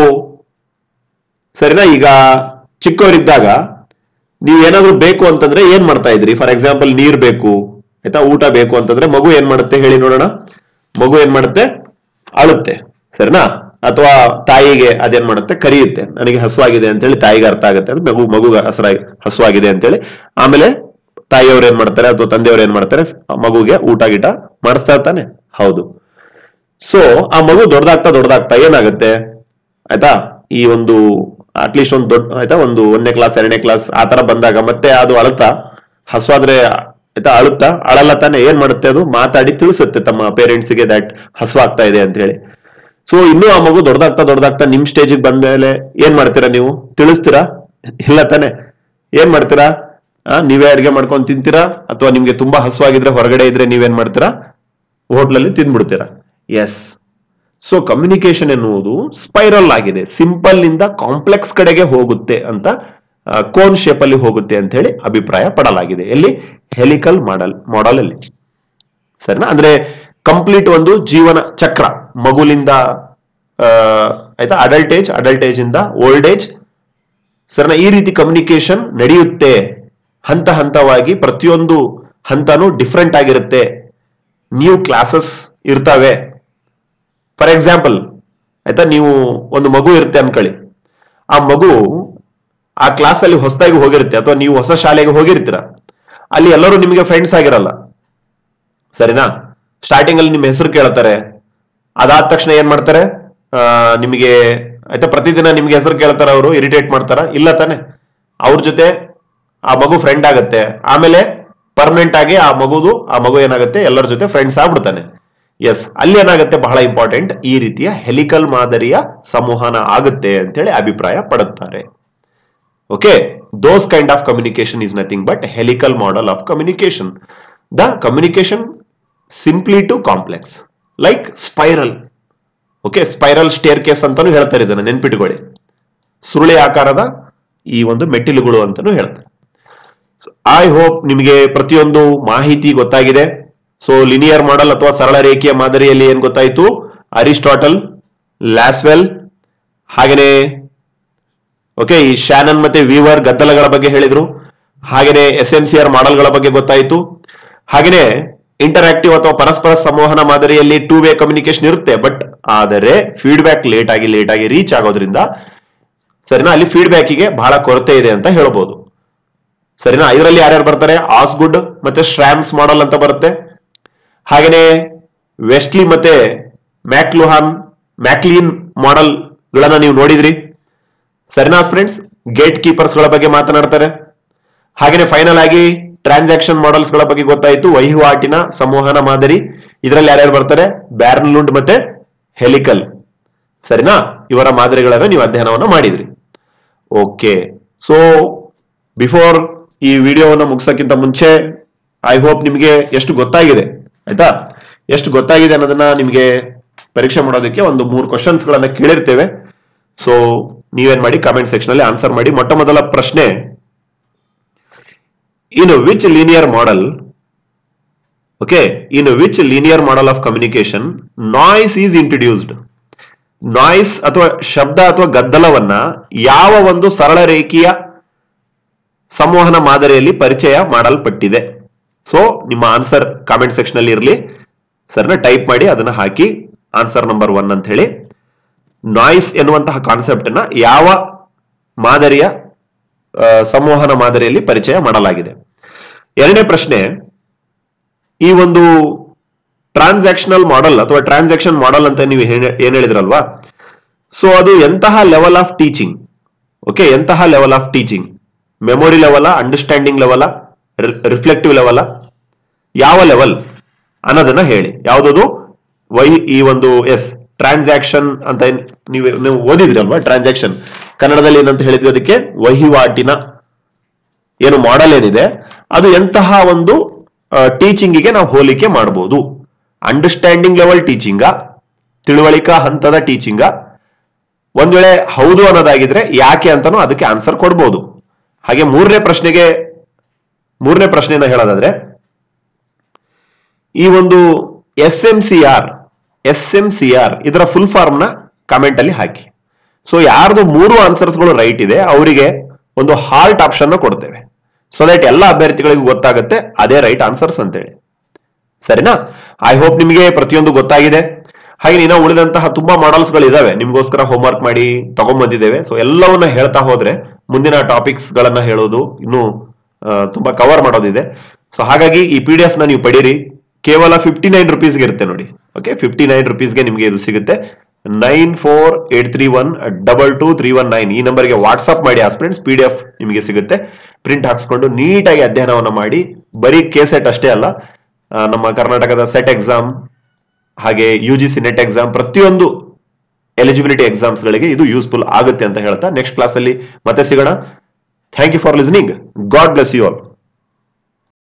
ಸರಿನಾ ಈಗ ಚಿಕ್ಕವರಿದ್ದಾಗ ನೀವು ಏನಾದ್ರೂ ಬೇಕು ಅಂತಂದ್ರೆ ಏನ್ ಮಾಡ್ತಾ ಇದ್ರಿ ಫಾರ್ ಎಕ್ಸಾಂಪಲ್ ನೀರ್ ಬೇಕು ಆಯ್ತಾ ಊಟ ಬೇಕು ಅಂತಂದ್ರೆ ಮಗು ಏನ್ ಮಾಡುತ್ತೆ ಹೇಳಿ ನೋಡೋಣ ಮಗು ಏನ್ ಮಾಡುತ್ತೆ ಅಳುತ್ತೆ ಸರಿನಾ ಅಥವಾ ತಾಯಿಗೆ ಅದೇನ್ ಮಾಡುತ್ತೆ ಕರಿಯುತ್ತೆ ನನಗೆ ಹಸುವಾಗಿದೆ ಅಂತ ಹೇಳಿ ತಾಯಿಗೆ ಅರ್ಥ ಆಗುತ್ತೆ ಅಂದ್ರೆ ಮಗು ಮಗು ಹಸರಾಗಿ ಹಸುವಾಗಿದೆ ಅಂತೇಳಿ ಆಮೇಲೆ ತಾಯಿಯವ್ರು ಏನ್ ಮಾಡ್ತಾರೆ ಅಥವಾ ತಂದೆಯವ್ರು ಏನ್ ಮಾಡ್ತಾರೆ ಆ ಮಗುಗೆ ಊಟ ಗೀಟ ಮಾಡಿಸ್ತಾ ಇರ್ತಾನೆ ಹೌದು ಸೊ ಆ ಮಗು ದೊಡ್ಡದಾಗ್ತಾ ದೊಡ್ಡದಾಗ್ತಾ ಏನಾಗುತ್ತೆ ಆಯ್ತಾ ಈ ಒಂದು ಅಟ್ಲೀಸ್ಟ್ ಒಂದು ದೊಡ್ಡ ಆಯ್ತಾ ಒಂದು ಒಂದನೇ ಕ್ಲಾಸ್ ಎರಡನೇ ಕ್ಲಾಸ್ ಆ ತರ ಬಂದಾಗ ಮತ್ತೆ ಅದು ಅಳುತ್ತಾ ಹಸುವಾದ್ರೆ ಆಯ್ತಾ ಅಳುತ್ತಾ ಅಳಲ್ಲ ತಾನೆ ಏನ್ ಮಾಡುತ್ತೆ ಅದು ಮಾತಾಡಿ ತಿಳಿಸುತ್ತೆ ತಮ್ಮ ಪೇರೆಂಟ್ಸ್ ಗೆ ದಟ್ ಹಸುವಾಗ್ತಾ ಇದೆ ಅಂತ ಹೇಳಿ ಸೊ ಇನ್ನೂ ಆ ಮಗು ದೊಡ್ಡದಾಗ್ತಾ ದೊಡ್ಡದಾಗ್ತಾ ನಿಮ್ ಸ್ಟೇಜಿಗೆ ಬಂದ್ಮೇಲೆ ಏನ್ ಮಾಡ್ತೀರಾ ನೀವು ತಿಳಿಸ್ತೀರಾ ಇಲ್ಲ ತಾನೆ ಏನ್ ಮಾಡ್ತೀರಾ ಆ, ನೀವೇ ಅಡಿಗೆ ಮಾಡ್ಕೊಂಡು ತಿಂತೀರಾ ಅಥವಾ ನಿಮ್ಗೆ ತುಂಬಾ ಹಸುವಾಗಿದ್ರೆ ಹೊರಗಡೆ ಇದ್ರೆ ನೀವೇನ್ ಮಾಡ್ತೀರಾ ಹೋಟ್ಲಲ್ಲಿ ತಿಂದ್ಬಿಡ್ತೀರಾ ಎಸ್ ಸೊ ಕಮ್ಯುನಿಕೇಶನ್ ಎನ್ನುವುದು ಸ್ಪೈರಲ್ ಆಗಿದೆ ಸಿಂಪಲ್ ನಿಂದ ಕಾಂಪ್ಲೆಕ್ಸ್ ಕಡೆಗೆ ಹೋಗುತ್ತೆ ಅಂತ ಕೋನ್ ಶೇಪ್ ಅಲ್ಲಿ ಹೋಗುತ್ತೆ ಅಂತ ಹೇಳಿ ಅಭಿಪ್ರಾಯ ಪಡಲಾಗಿದೆ ಎಲ್ಲಿ ಹೆಲಿಕಲ್ ಮಾಡಲ್ ಮಾಡೆಲ್ ಅಲ್ಲಿ ಸರಿನಾ ಅಂದ್ರೆ ಕಂಪ್ಲೀಟ್ ಒಂದು ಜೀವನ ಚಕ್ರ ಮಗುಲಿಂದ ಆ, ಆಯ್ತಾ ಅಡಲ್ಟ್ ಏಜ್ ಅಡಲ್ಟ್ ಏಜ್ ಇಂದ ಓಲ್ಡ್ ಏಜ್ ಸರಿನಾ ಈ ರೀತಿ ಕಮ್ಯುನಿಕೇಶನ್ ನಡೆಯುತ್ತೆ ಹಂತ ಹಂತವಾಗಿ ಪ್ರತಿಯೊಂದು ಹಂತನೂ ಡಿಫ್ರೆಂಟ್ ಆಗಿರುತ್ತೆ ನ್ಯೂ ಕ್ಲಾಸಸ್ ಇರ್ತವೆ ಫಾರ್ ಎಕ್ಸಾಂಪಲ್ ಆಯ್ತಾ ನೀವು ಒಂದು ಮಗು ಇರುತ್ತೆ ಅನ್ಕೊಳ್ಳಿ ಆ ಮಗು ಆ ಕ್ಲಾಸ್ ಅಲ್ಲಿ ಹೊಸದಾಗಿ ಹೋಗಿರುತ್ತೆ ಅಥವಾ ನೀವು ಹೊಸ ಶಾಲೆಗೆ ಹೋಗಿರ್ತೀರ ಅಲ್ಲಿ ಎಲ್ಲರೂ ನಿಮಗೆ ಫ್ರೆಂಡ್ಸ್ ಆಗಿರಲ್ಲ ಸರಿನಾ ಸ್ಟಾರ್ಟಿಂಗ್ ಅಲ್ಲಿ ನಿಮ್ಮ ಹೆಸರು ಕೇಳ್ತಾರೆ ಅದಾದ ತಕ್ಷಣ ಏನ್ ಮಾಡ್ತಾರೆ ಆ, ನಿಮಗೆ ಆಯ್ತಾ ಪ್ರತಿದಿನ ನಿಮ್ಗೆ ಹೆಸರು ಕೇಳ್ತಾರ ಅವರು ಇರಿಟೇಟ್ ಮಾಡ್ತಾರ ಇಲ್ಲ ತಾನೆ ಅವ್ರ ಜೊತೆ ಆ ಮಗು ಫ್ರೆಂಡ್ ಆಗತ್ತೆ ಆಮೇಲೆ ಪರ್ಮನೆಂಟ್ ಆಗಿ ಆ ಮಗುದು ಆ ಮಗು ಏನಾಗುತ್ತೆ ಎಲ್ಲರ ಜೊತೆ ಫ್ರೆಂಡ್ಸ್ ಆಗ್ಬಿಡ್ತಾನೆ ಎಸ್ ಅಲ್ಲಿ ಏನಾಗುತ್ತೆ ಬಹಳ ಇಂಪಾರ್ಟೆಂಟ್ ಈ ರೀತಿಯ ಹೆಲಿಕಲ್ ಮಾದರಿಯ ಸಂವಹನ ಆಗುತ್ತೆ ಅಂತೇಳಿ ಅಭಿಪ್ರಾಯ ಪಡುತ್ತಾರೆ okay those kind of communication is nothing but helical model of communication the communication simply to complex like spiral okay spiral staircase ಅಂತಾನು ಹೇಳ್ತಾರೆ ಇದನ್ನ ನೆನ್ಪಿಟ್ಕೊಳ್ಳಿ ಸುರುಳಿ ಆಕಾರದ ಈ ಒಂದು ಮೆಟ್ಟಿಲುಗಳು ಅಂತಾನು ಹೇಳ್ತಾರೆ ಐ ಹೋಪ್ ನಿಮಗೆ ಪ್ರತಿಯೊಂದು ಮಾಹಿತಿ ಗೊತ್ತಾಗಿದೆ ಸೊ ಲಿನಿಯರ್ ಮಾಡೆಲ್ ಅಥವಾ ಸರಳ ರೇಖೆಯ ಮಾದರಿಯಲ್ಲಿ ಏನ್ ಗೊತ್ತಾಯ್ತು ಅರಿಸ್ಟಾಟಲ್ ಲ್ಯಾಸ್ವೆಲ್ ಹಾಗೇನೆ ಓಕೆ ಈ ಶಾನನ್ ಮತ್ತೆ ವೀವರ್ ಗದ್ದಲಗಳ ಬಗ್ಗೆ ಹೇಳಿದ್ರು ಹಾಗೇನೆ ಎಸ್ ಎಂ ಸಿ ಆರ್ ಮಾಡೆಲ್ಗಳ ಬಗ್ಗೆ ಗೊತ್ತಾಯ್ತು ಹಾಗೇನೆ ಇಂಟರಾಕ್ಟಿವ್ ಅಥವಾ ಪರಸ್ಪರ ಸಂವಹನ ಮಾದರಿಯಲ್ಲಿ ಟೂ ವೇ ಕಮ್ಯುನಿಕೇಶನ್ ಇರುತ್ತೆ ಬಟ್ ಆದರೆ ಫೀಡ್ಬ್ಯಾಕ್ ಲೇಟ್ ಆಗಿ ಲೇಟ್ ಆಗಿ ರೀಚ್ ಆಗೋದ್ರಿಂದ ಸರಿನಾ ಅಲ್ಲಿ ಫೀಡ್ಬ್ಯಾಕಿಗೆ ಬಹಳ ಕೊರತೆ ಇದೆ ಅಂತ ಹೇಳ್ಬೋದು ಸರಿನಾ ಇದರಲ್ಲಿ ಯಾರ್ಯಾರು ಬರ್ತಾರೆ ಆಸ್ಗುಡ್ ಮತ್ತೆ ಸ್ಟ್ರಾಮ್ಸ್ ಮಾಡೆಲ್ ಅಂತ ಬರುತ್ತೆ ಹಾಗೇನೆ ವೆಸ್ಟ್ಲಿ ಮತ್ತೆ ಮ್ಯಾಕ್ಲುಹಾನ್ ಮ್ಯಾಕ್ಲೀನ್ ಮಾಡೆಲ್ ಗಳನ್ನ ನೀವು ನೋಡಿದ್ರಿ ಸರಿನಾ ಫ್ರೆಂಡ್ಸ್ ಗೇಟ್ ಕೀಪರ್ಸ್ ಗಳ ಬಗ್ಗೆ ಮಾತನಾಡ್ತಾರೆ ಹಾಗೇನೆ ಫೈನಲ್ ಆಗಿ ಟ್ರಾನ್ಸಾಕ್ಷನ್ ಮಾಡೆಲ್ಸ್ ಗಳ ಬಗ್ಗೆ ಗೊತ್ತಾಯ್ತು ವಹಿವಾಟಿನ ಸಂವಹನ ಮಾದರಿ ಇದರಲ್ಲಿ ಯಾರ್ಯಾರು ಬರ್ತಾರೆ ಬ್ಯಾರ್ನ್ಲುಂಡ್ ಮತ್ತೆ ಹೆಲಿಕಲ್ ಸರಿನಾ ಇವರ ಮಾದರಿಗಳನ್ನ ನೀವು ಅಧ್ಯಯನವನ್ನ ಮಾಡಿದ್ರಿ ಓಕೆ ಸೊ ಬಿಫೋರ್ ಈ ವಿಡಿಯೋವನ್ನ ಮುಗಿಸಕ್ಕಿಂತ ಮುಂಚೆ ಐ ಹೋಪ್ ನಿಮಗೆ ಎಷ್ಟು ಗೊತ್ತಾಗಿದೆ ಆಯ್ತಾ ಎಷ್ಟು ಗೊತ್ತಾಗಿದೆ ಅನ್ನೋದನ್ನ ನಿಮಗೆ ಪರೀಕ್ಷೆ ಮಾಡೋದಕ್ಕೆ ಒಂದು ಮೂರು ಕ್ವಶನ್ಸ್ ಗಳನ್ನ ಕೇಳಿರ್ತೇವೆ ಸೊ ನೀವೇನ್ ಮಾಡಿ ಕಾಮೆಂಟ್ ಸೆಕ್ಷನ್ ಅಲ್ಲಿ ಆನ್ಸರ್ ಮಾಡಿ ಮೊಟ್ಟ ಮೊದಲ ಪ್ರಶ್ನೆ in which linear model okay in which linear model of communication noise is introduced noise ಅಥವಾ ಶಬ್ದ ಅಥವಾ ಗದ್ದಲವನ್ನ ಯಾವ ಒಂದು ಸರಳ ರೇಖೀಯ ಸಂವಹನ ಮಾದರಿಯಲ್ಲಿ ಪರಿಚಯ ಮಾಡಲ್ಪಟ್ಟಿದೆ ಸೊ ನಿಮ್ಮ ಆನ್ಸರ್ ಕಾಮೆಂಟ್ ಸೆಕ್ಷನ್ ಅಲ್ಲಿ ಇರಲಿ ಸರ್ನ ಟೈಪ್ ಮಾಡಿ ಅದನ್ನ ಹಾಕಿ ಆನ್ಸರ್ ನಂಬರ್ ಒನ್ ಅಂತ ಹೇಳಿ ನಾಯ್ಸ್ ಎನ್ನುವಂತಹ ಕಾನ್ಸೆಪ್ಟ್ ಅನ್ನ ಯಾವ ಮಾದರಿಯ ಆ, ಸಂವಹನ ಮಾದರಿಯಲ್ಲಿ ಪರಿಚಯ ಮಾಡಲಾಗಿದೆ ಎರಡನೇ ಪ್ರಶ್ನೆ ಈ ಒಂದು ಟ್ರಾನ್ಸಾಕ್ಷನಲ್ ಮಾಡೆಲ್ ಅಥವಾ ಟ್ರಾನ್ಸಾಕ್ಷನ್ ಮಾಡೆಲ್ ಅಂತ ನೀವು ಏನ್- ಏನ್ ಹೇಳಿದ್ರಲ್ವಾ ಸೊ ಅದು ಎಂತಹ ಲೆವೆಲ್ ಆಫ್ ಟೀಚಿಂಗ್ ಓಕೆ ಎಂತಹ level of teaching memory level understanding level reflective level ಯಾವ ಲೆವೆಲ್ ಅನ್ನೋದನ್ನ ಹೇಳಿ ಯಾವುದದು ವೈ ಈ ಒಂದು ಎಸ್ ಟ್ರಾನ್ಸಾಕ್ಷನ್ ಅಂತ ಏನ್ ನೀವು ನೀವು ಓದಿದ್ರಲ್ವಾ ಟ್ರಾನ್ಸಾಕ್ಷನ್ ಕನ್ನಡದಲ್ಲಿ ಏನಂತ ಹೇಳಿದ್ವಿ ಅದಕ್ಕೆ ವಹಿವಾಟಿನ ಏನು ಮಾಡೆಲ್ ಏನಿದೆ ಅದು ಎಂತಹ ಒಂದು ಟೀಚಿಂಗಿಗೆ ನಾವು ಹೋಲಿಕೆ ಮಾಡಬಹುದು ಅಂಡರ್ಸ್ಟ್ಯಾಂಡಿಂಗ್ ಲೆವೆಲ್ ಟೀಚಿಂಗ ತಿಳುವಳಿಕಾ ಹಂತದ ಟೀಚಿಂಗ ಒಂದ್ ವೇಳೆ ಹೌದು ಅನ್ನೋದಾಗಿದ್ರೆ ಯಾಕೆ ಅಂತಾನು ಅದಕ್ಕೆ ಆನ್ಸರ್ ಕೊಡ್ಬೋದು ಹಾಗೆ ಮೂರನೇ ಪ್ರಶ್ನೆಗೆ ಮೂರನೇ ಪ್ರಶ್ನೆನ ಹೇಳೋದಾದ್ರೆ ಈ ಒಂದು S M C R S M C R ಇದರ ಫುಲ್ ಫಾರ್ಮ್ ನ ಕಾಮೆಂಟ್ ಅಲ್ಲಿ ಹಾಕಿ ಸೊ ಯಾರ್ದು ಮೂರು ಆನ್ಸರ್ಸ್ ಗಳು ರೈಟ್ ಇದೆ ಅವರಿಗೆ ಒಂದು ಹಾರ್ಟ್ ಆಪ್ಷನ್ ಕೊಡ್ತೇವೆ ಸೊ ದಟ್ ಎಲ್ಲ ಅಭ್ಯರ್ಥಿಗಳಿಗೂ ಗೊತ್ತಾಗುತ್ತೆ ಅದೇ ರೈಟ್ ಆನ್ಸರ್ಸ್ ಅಂತೇಳಿ ಸರಿನಾ ಐ ಹೋಪ್ ನಿಮಗೆ ಪ್ರತಿಯೊಂದು ಗೊತ್ತಾಗಿದೆ ಹಾಗೆ ಇನ್ನ ಉಳಿದಂತಹ ತುಂಬಾ ಮಾಡೆಲ್ಸ್ ಗಳು ಇದಾವೆ ನಿಮ್ಗೋಸ್ಕರ ಹೋಮ್ವರ್ಕ್ ಮಾಡಿ ತಗೊಂಡ್ಬಂದಿದ್ದೇವೆ ಸೊ ಎಲ್ಲವನ್ನ ಹೇಳ್ತಾ ಹೋದ್ರೆ ಮುಂದಿನ ಟಾಪಿಕ್ಸ್ ಗಳನ್ನ ಹೇಳೋದು ಇನ್ನು ಆ, ತುಂಬಾ ಕವರ್ ಮಾಡೋದಿದೆ ಸೊ ಹಾಗಾಗಿ ಈ ಪಿ ಡಿ ಎಫ್ ನ ನೀವು ಪಡೀರಿ ಕೇವಲ ಫಿಫ್ಟಿ ನೈನ್ ರುಪೀಸ್ಗೆ ಇರುತ್ತೆ ನೋಡಿ ಓಕೆ ಫಿಫ್ಟಿ ನೈನ್ ರುಪೀಸ್ಗೆ ನಿಮಗೆ ಇದು ಸಿಗುತ್ತೆ nine four eight three one double two three one nine ಈ ನಂಬರ್ಗೆ ವಾಟ್ಸ್ಆಪ್ ಮಾಡಿ ಫ್ರೆಂಡ್ಸ್ ಪಿ ಡಿ ಎಫ್ ನಿಮಗೆ ಸಿಗುತ್ತೆ ಪ್ರಿಂಟ್ ಹಾಕ್ಸ್ಕೊಂಡು ನೀಟಾಗಿ ಅಧ್ಯಯನವನ್ನ ಮಾಡಿ ಬರೀ ಕೆ ಸೆಟ್ ಅಷ್ಟೇ ಅಲ್ಲ ಆ, ನಮ್ಮ ಕರ್ನಾಟಕದ ಸೆಟ್ ಎಕ್ಸಾಮ್ ಹಾಗೆ U G C NET exam ಪ್ರತಿಯೊಂದು ಎಲಿಜಿಬಿಲಿಟಿ ಎಕ್ಸಾಮ್ಸ್ ಗಳಿಗೆ ಇದು ಯೂಸ್ಫುಲ್ ಆಗುತ್ತೆ ಅಂತ ಹೇಳ್ತಾ ನೆಕ್ಸ್ಟ್ ಕ್ಲಾಸ್ ಅಲ್ಲಿ ಮತ್ತೆ ಸಿಗೋಣ thank you for listening God bless you all